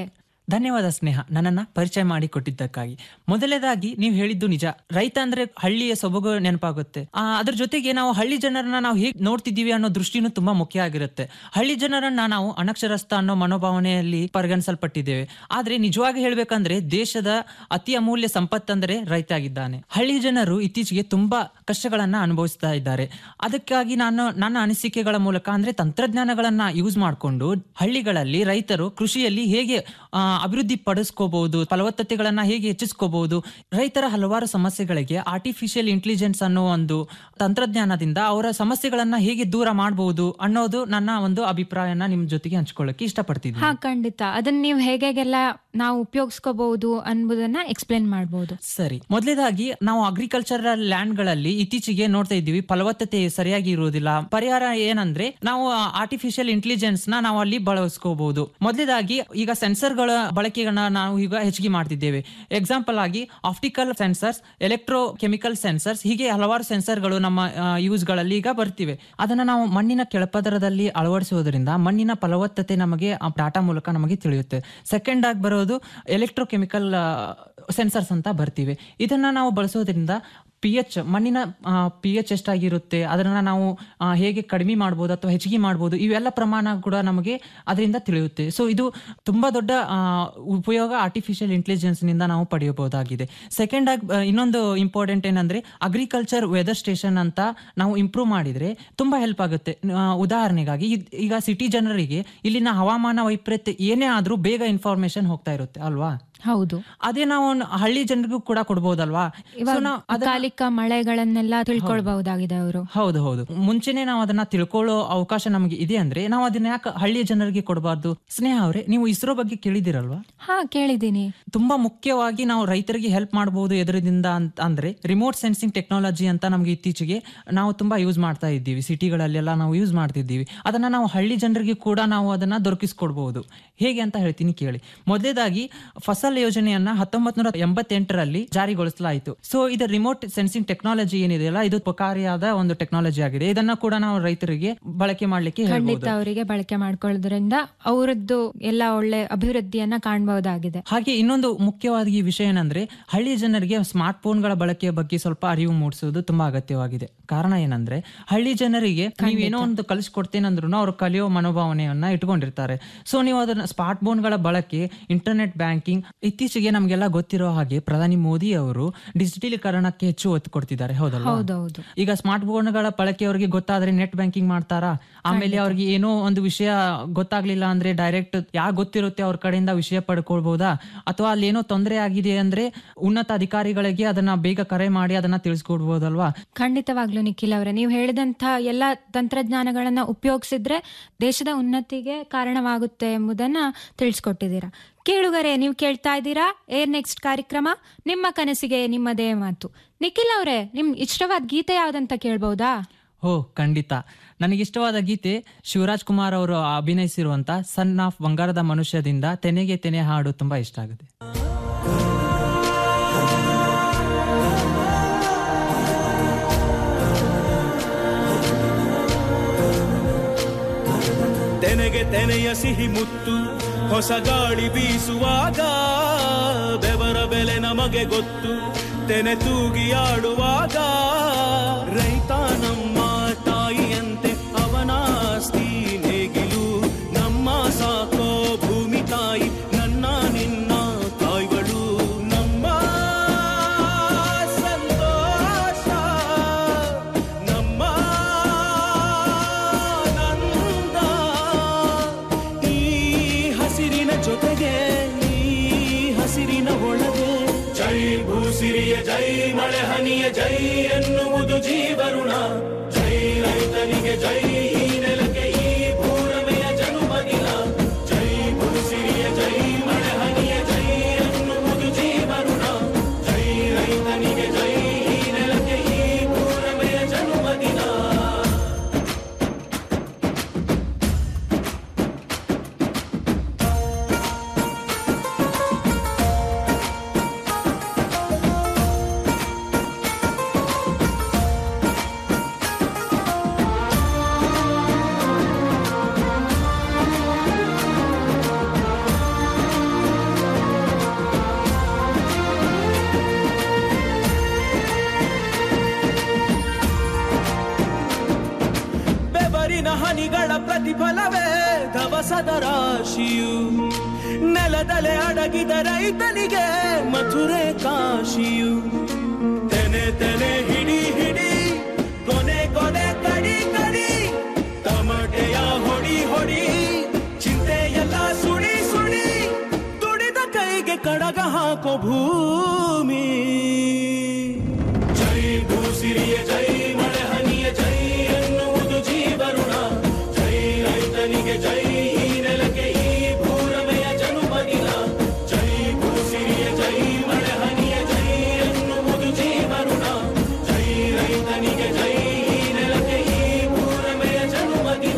ಧನ್ಯವಾದ ಸ್ನೇಹ ನನ್ನನ್ನ ಪರಿಚಯ ಮಾಡಿ ಕೊಟ್ಟಿದ್ದಕ್ಕಾಗಿ ಮೊದಲನೇದಾಗಿ ನೀವು ಹೇಳಿದ್ದು ನಿಜ ರೈತ ಅಂದ್ರೆ ಹಳ್ಳಿಯ ಸೊಬಗು ನೆನಪಾಗುತ್ತೆ ಆ, ಅದ್ರ ಜೊತೆಗೆ ನಾವು ಹಳ್ಳಿ ಜನರನ್ನ ನಾವು ಹೇಗೆ ನೋಡ್ತಿದ್ದೀವಿ ಅನ್ನೋ ದೃಷ್ಟಿನೂ ತುಂಬಾ ಮುಖ್ಯ ಆಗಿರುತ್ತೆ ಹಳ್ಳಿ ಜನರನ್ನ ನಾವು ಅನಕ್ಷರಸ್ಥ ಅನ್ನೋ ಮನೋಭಾವನೆಯಲ್ಲಿ ಪರಿಗಣಿಸಲ್ಪಟ್ಟಿದ್ದೇವೆ ಆದ್ರೆ ನಿಜವಾಗಿ ಹೇಳ್ಬೇಕಂದ್ರೆ ದೇಶದ ಅತಿ ಅಮೂಲ್ಯ ಸಂಪತ್ತಂದ್ರೆ ರೈತ ಆಗಿದ್ದಾನೆ ಹಳ್ಳಿ ಜನರು ಇತ್ತೀಚೆಗೆ ತುಂಬಾ ಕಷ್ಟಗಳನ್ನ ಅನುಭವಿಸ್ತಾ ಇದ್ದಾರೆ ಅದಕ್ಕಾಗಿ ನಾನು ನನ್ನ ಅನಿಸಿಕೆಗಳ ಮೂಲಕ ಅಂದ್ರೆ ತಂತ್ರಜ್ಞಾನಗಳನ್ನ ಯೂಸ್ ಮಾಡಿಕೊಂಡು ಹಳ್ಳಿಗಳಲ್ಲಿ ರೈತರು ಕೃಷಿಯಲ್ಲಿ ಹೇಗೆ ಆ, ಅಭಿವೃದ್ಧಿ ಪಡಿಸ್ಕೋಬಹುದು ಫಲವತ್ತತೆಗಳನ್ನ ಹೇಗೆ ಹೆಚ್ಚಿಸ್ಕೋಬಹುದು ರೈತರ ಹಲವಾರು ಸಮಸ್ಯೆಗಳಿಗೆ ಆರ್ಟಿಫಿಷಿಯಲ್ ಇಂಟೆಲಿಜೆನ್ಸ್ ಅನ್ನೋ ಒಂದು ತಂತ್ರಜ್ಞಾನದಿಂದ ಅವರ ಸಮಸ್ಯೆಗಳನ್ನ ಹೇಗೆ ದೂರ ಮಾಡಬಹುದು ಅನ್ನೋದು ನನ್ನ ಒಂದು ಅಭಿಪ್ರಾಯನ ನಿಮ್ ಜೊತೆಗೆ ಹಂಚ್ಕೊಳ್ಳಕ್ಕೆ ಇಷ್ಟಪಡ್ತಿದ್ದೀನಿ ಹಾ ಖಂಡಿತ ಅದನ್ನ ನೀವು ಹೇಗೆಲ್ಲ ನಾವು ಉಪಯೋಗಿಸ್ಕೋಬಹುದು ಅನ್ಬೋದನ್ನ ಎಕ್ಸ್ಪ್ಲೇನ್ ಮಾಡಬಹುದು ಸರಿ ಮೊದಲೇದಾಗಿ ನಾವು ಅಗ್ರಿಕಲ್ಚರಲ್ ಲ್ಯಾಂಡ್ ಗಳಲ್ಲಿ ಇತ್ತೀಚೆಗೆ ನೋಡ್ತಾ ಇದ್ದೀವಿ ಫಲವತ್ತತೆ ಸರಿಯಾಗಿ ಇರುವುದಿಲ್ಲ ಪರಿಹಾರ ಏನಂದ್ರೆ ನಾವು ಆರ್ಟಿಫಿಷಿಯಲ್ ಇಂಟೆಲಿಜೆನ್ಸ್ ನ ನಾವು ಅಲ್ಲಿ ಬಳಸ್ಕೋಬಹುದು ಮೊದಲೇದಾಗಿ ಈಗ ಸೆನ್ಸರ್ಗಳ ಬಳಕೆಗಳನ್ನ ನಾವು ಈಗ ಹೆಚ್ಚಿಗೆ ಮಾಡ್ತಿದ್ದೇವೆ ಎಕ್ಸಾಂಪಲ್ ಆಗಿ optical sensors electrochemical sensors ಹೀಗೆ ಹಲವಾರು ಸೆನ್ಸರ್ಗಳು ನಮ್ಮ ಯೂಸ್ ಗಳಲ್ಲಿ ಈಗ ಬರ್ತಿವೆ ಅದನ್ನ ನಾವು ಮಣ್ಣಿನ ಕೆಳಪದರದಲ್ಲಿ ಅಳವಡಿಸುವುದರಿಂದ ಮಣ್ಣಿನ ಫಲವತ್ತತೆ ನಮಗೆ ಆ ಡಾಟಾ ಮೂಲಕ ನಮಗೆ ತಿಳಿಯುತ್ತೆ ಸೆಕೆಂಡ್ ಆಗಿ ಬರೋದು ಎಲೆಕ್ಟ್ರೋ ಕೆಮಿಕಲ್ ಸೆನ್ಸರ್ಸ್ ಅಂತ ಬರ್ತಿವೆ ಇದನ್ನ ನಾವು ಬಳಸೋದ್ರಿಂದ ಪಿ ಎಚ್ ಮಣ್ಣಿನ ಪಿ ಎಚ್ ಎಷ್ಟಾಗಿರುತ್ತೆ ಅದನ್ನ ನಾವು ಆ, ಹೇಗೆ ಕಡಿಮೆ ಮಾಡ್ಬೋದು ಅಥವಾ ಹೆಚ್ಚಿಗೆ ಮಾಡ್ಬೋದು ಇವೆಲ್ಲ ಪ್ರಮಾಣ ಕೂಡ ನಮಗೆ ಅದರಿಂದ ತಿಳಿಯುತ್ತೆ ಸೊ ಇದು ತುಂಬಾ ದೊಡ್ಡ ಆ, ಉಪಯೋಗ ಆರ್ಟಿಫಿಷಿಯಲ್ ಇಂಟೆಲಿಜೆನ್ಸ್ ನಿಂದ ನಾವು ಪಡೆಯಬಹುದಾಗಿದೆ ಸೆಕೆಂಡ್ ಆಗಿ ಆ, ಇನ್ನೊಂದು ಇಂಪಾರ್ಟೆಂಟ್ ಏನಂದ್ರೆ ಅಗ್ರಿಕಲ್ಚರ್ ವೆದರ್ ಸ್ಟೇಷನ್ ಅಂತ ನಾವು ಇಂಪ್ರೂವ್ ಮಾಡಿದ್ರೆ ತುಂಬಾ ಹೆಲ್ಪ್ ಆಗುತ್ತೆ ಆ, ಉದಾಹರಣೆಗಾಗಿ ಇದ್- ಈಗ ಸಿಟಿ ಜನರಿಗೆ ಇಲ್ಲಿನ ಹವಾಮಾನ ವೈಪರೀತ್ಯ ಏನೇ ಆದ್ರೂ ಬೇಗ ಇನ್ಫಾರ್ಮೇಶನ್ ಹೋಗ್ತಾ ಇರುತ್ತೆ ಅಲ್ವಾ ಹೌದು ಅದೇ ನಾವು ಹಳ್ಳಿ ಜನರಿಗೂ ಕೂಡ ಕೊಡ್ಬೋದಲ್ವಾ So ಇವಾಗ ನಾವು ಅದನ್ನ- ಅಕಾಲಿಕ ಮಳೆಗಳನ್ನೆಲ್ಲ ತಿಳ್ಕೊಳ್ಬಹುದಾಗಿದೆ ಅವರು ಹೌದು ಹೌದು ಮುಂಚೆನೆ ನಾವು ಅದನ್ನ ತಿಳ್ಕೊಳ್ಳೋ ಅವಕಾಶ ನಮಗೆ ಇದೆ ಅಂದ್ರೆ ನಾವು ಅದನ್ನ ಯಾಕೆ ಹಳ್ಳಿಯ ಜನರಿಗೆ ಕೊಡಬಾರ್ದು ಸ್ನೇಹ ಅವರೇ ನೀವು ಇಸ್ರೋ ಬಗ್ಗೆ ಕೇಳಿದಿರಲ್ವಾ ಹಾ ಕೇಳಿದ್ದೀನಿ ತುಂಬಾ ಮುಖ್ಯವಾಗಿ ನಾವು ರೈತರಿಗೆ ಹೆಲ್ಪ್ ಮಾಡಬಹುದು ಎದುರದಿಂದ ಅಂತ ಅಂದ್ರೆ ರಿಮೋಟ್ ಸೆನ್ಸಿಂಗ್ ಟೆಕ್ನಾಲಜಿ ಅಂತ ನಮಗೆ ಇತ್ತೀಚೆಗೆ ನಾವು ತುಂಬಾ ಯೂಸ್ ಮಾಡ್ತಾ ಇದ್ದೀವಿ ಸಿಟಿಗಳಲ್ಲೆಲ್ಲ ನಾವು ಯೂಸ್ ಮಾಡ್ತಿದ್ದೀವಿ ಅದನ್ನ ನಾವು ಹಳ್ಳಿ ಜನರಿಗೆ ಕೂಡ ನಾವು ಅದನ್ನ ದೊರಕಿಸ್ಕೊಡ್ಬಹುದು ಹೇಗೆ ಅಂತ ಹೇಳ್ತೀನಿ ಕೇಳಿ ಮೊದಲೇದಾಗಿ ಫಸಲ್ ಯೋಜನೆಯನ್ನ ಹತ್ತೊಂಬತ್ ನೂರ ಎಂಬತ್ತೆಂಟರಲ್ಲಿ ಜಾರಿಗೊಳಿಸಲಾಯಿತು ಸೊ ಇದು ರಿಮೋಟ್ ಸೆನ್ಸಿಂಗ್ ಟೆಕ್ನಾಲಜಿ ಏನಿದೆಯಲ್ಲ ಇದು ಉಪಕಾರಿಯಾದ ಒಂದು ಟೆಕ್ನಾಲಜಿ ಆಗಿದೆ ಇದನ್ನ ಕೂಡ ನಾವು ರೈತರಿಗೆ ಬಳಕೆ ಮಾಡ್ಲಿಕ್ಕೆ ಖಂಡಿತ ಹೇಳ್ಬೋದು ಅವರಿಗೆ ಬಳಕೆ ಮಾಡ್ಕೊಳ್ಳೋದ್ರಿಂದ ಅವರದ್ದು ಎಲ್ಲ ಒಳ್ಳೆ ಅಭಿವೃದ್ಧಿಯನ್ನ ಕಾಣಬಹುದಾಗಿದೆ ಹಾಗೆ ಇನ್ನೊಂದು ಮುಖ್ಯವಾದ ಈ ವಿಷಯ ಏನಂದ್ರೆ ಹಳ್ಳಿ ಜನರಿಗೆ ಸ್ಮಾರ್ಟ್ ಫೋನ್ಗಳ ಬಳಕೆಯ ಬಗ್ಗೆ ಸ್ವಲ್ಪ ಅರಿವು ಮೂಡಿಸುವುದು ತುಂಬಾ ಅಗತ್ಯವಾಗಿದೆ ಕಾರಣ ಏನಂದ್ರೆ ಹಳ್ಳಿ ಜನರಿಗೆ ನೀವೇನೋ ಒಂದು ಕಲಿಸ್ಕೊಡ್ತೇನಂದ್ರು ಅವ್ರು ಕಲಿಯೋ ಮನೋಭಾವನೆಯನ್ನ ಇಟ್ಕೊಂಡಿರ್ತಾರೆ ಸೊ ನೀವು ಅದನ್ನ ಸ್ಮಾರ್ಟ್ ಫೋನ್ಗಳ ಬಳಕೆ ಇಂಟರ್ನೆಟ್ ಬ್ಯಾಂಕಿಂಗ್ ಇತ್ತೀಚೆಗೆ ನಮಗೆಲ್ಲ ಗೊತ್ತಿರೋ ಹಾಗೆ ಪ್ರಧಾನಿ ಮೋದಿ ಅವರು ಡಿಜಿಟಲೀಕರಣಕ್ಕೆ ಹೆಚ್ಚು ಒತ್ತು ಕೊಡ್ತಿದ್ದಾರೆ ಹೌದಲ್ವಾ ಹೌದೌದು ಈಗ ಸ್ಮಾರ್ಟ್ ಫೋನ್ಗಳ ಬಳಕೆ ಅವರಿಗೆ ಗೊತ್ತಾದ್ರೆ ನೆಟ್ ಬ್ಯಾಂಕಿಂಗ್ ಮಾಡ್ತಾರಾ ಆಮೇಲೆ ಅವ್ರಿಗೆ ಏನೋ ಒಂದು ವಿಷಯ ಗೊತ್ತಾಗ್ಲಿಲ್ಲ ಅಂದ್ರೆ ಡೈರೆಕ್ಟ್ ಯಾಕೆ ಗೊತ್ತಿರುತ್ತೆ ಅವ್ರ ಕಡೆಯಿಂದ ವಿಷಯ ಪಡ್ಕೊಳ್ಬಹುದಾ ಅಥವಾ ಅಲ್ಲಿ ಏನೋ ತೊಂದರೆ ಆಗಿದೆ ಅಂದ್ರೆ ಉನ್ನತ ಅಧಿಕಾರಿಗಳಿಗೆ ಅದನ್ನ ಬೇಗ ಕರೆ ಮಾಡಿ ಅದನ್ನ ತಿಳಿಸ್ಕೊಡ್ಬೋದಲ್ವಾ ಖಂಡಿತವಾಗ್ಲೂ ನಿಖಿಲ್ ಅವರೇ ನೀವು ಹೇಳಿದಂತ ಎಲ್ಲ ತಂತ್ರಜ್ಞಾನಗಳನ್ನ ಉಪಯೋಗಿಸಿದ್ರೆ ದೇಶದ ಉನ್ನತಿಗೆ ಕಾರಣವಾಗುತ್ತೆ ಎಂಬುದನ್ನ ತಿಳಿಸ್ಕೊಟ್ಟಿದ್ದೀರಾ ಕೇಳುಗರೆ ನೀವು ಕೇಳ್ತಾ ಇದ್ದೀರಾ ಏರ್ ನೆಕ್ಸ್ಟ್ ಕಾರ್ಯಕ್ರಮ ನಿಮ್ಮ ಕನಸಿಗೆ ನಿಮ್ಮದೇ ಮಾತು ನಿಖಿಲ್ ಅವರೇ ನಿಮ್ ಇಷ್ಟವಾದ ಗೀತೆ ಯಾವ್ದಂತ ಕೇಳ್ಬಹುದಾ ಓ ಖಂಡಿತ ನನಗಿಷ್ಟವಾದ ಗೀತೆ ಶಿವರಾಜ್ ಕುಮಾರ್ ಅವರು ಅಭಿನಯಿಸಿರುವಂತ ಸನ್ ಆಫ್ ಬಂಗಾರದ ಮನುಷ್ಯದಿಂದ ತೆನೆಗೆ ತೆನೆ ಹಾಡು ತುಂಬಾ ಇಷ್ಟ ಆಗುತ್ತೆ ತೆನೆಗೆ ತೆನೆಯ ಸಿಹಿ ಮುತ್ತು ಹೊಸ ಗಾಳಿ ಬೀಸುವಾಗ ಬೆವರ ಬೆಲೆ ನಮಗೆ ಗೊತ್ತು ತೆನೆ ತೂಗಿ ಆಡುವಾಗ ರೈತ ನಮ್ಮ ತಾಯಿಯಂತೆ ಅವನಾಸ್ತಿ ನೇಗಿಲು ನಮ್ಮ ಸಾಕೋ ಭೂಮಿ ತಾಯಿ ನನ್ನ ನಿನ್ನ ತಾಯ್ಗಳು ನಮ್ಮ ಸಂತೋಷ ನಮ್ಮ ಆನಂದ ಈ ಹಸಿರಿನ ಜೊತೆಗೆ ಈ ಹಸಿರಿನ ಒಳಗೆ ಜೈ ಭೂಸಿರಿಯ ಜೈ ಮಳೆ ಹನಿಯ ಜೈ ಎನ್ನುವುದು ಜೀವರುಣ ಜೈ ರೈತನಿಗೆ ಜೈ ಈ ನೆಲಕ್ಕೆ ಈ ಭೂರಮೆಯ ಜನುಮದಿನ ಜೈ ಭೂಸಿರಿಯ ಜೈ ಮಳೆ ಹನಿಯ ಜೈ ಎನ್ನುವುದು ಜೀವರುಣ ಜೈ ರೈತನಿಗೆ ಜೈ ಈ ನೆಲಕ್ಕೆ ಈ ಭೂರಮೆಯ ಜನುಮದಿನ ನೀರಿನ ಹನಿಗಳ ಪ್ರತಿಫಲವೇ ಧವಸದ ರಾಶಿಯು ನೆಲದಲೆ ಅಡಗಿದ ರೈತನಿಗೆ ಮಥುರೆ ಕಾಶಿಯು ತೆನೆ ತೆನೆ ಹಿಡಿ ಹಿಡಿ ಕೊನೆ ಕೊನೆ ಕಡಿ ಕಡಿ ತಮಟೆಯ ಹೊಡಿ ಹೊಡಿ ಚಿಂತೆಯೆಲ್ಲ ಸುಡಿ ಸುಡಿ ದುಡಿದ ಕೈಗೆ ಕಡಗ ಹಾಕೋ ಭೂಮಿ ಜೈ ಭೂಸಿರಿಯ ಜೈ ಮಳೆ ಹನಿಯ ಜೈ ಎನ್ನುವುದು ಜೀವರುಣ ಜೈ ರೈತನಿಗೆ ಜೈ ಈ ನೆಲಕ್ಕೆ ಈ ಭೂರಮೆಯ ಜನುಮದಿನ ಜೈ ಭೂಸಿರಿಯ ಜೈ ಮಳೆ ಹನಿಯ ಜೈ ಎನ್ನುವುದು ಜೀವರುಣ ಜೈ ರೈತನಿಗೆ ಜೈ ಈ ನೆಲಕ್ಕೆ ಈ ಭೂರಮೆಯ ಜನುಮದಿನ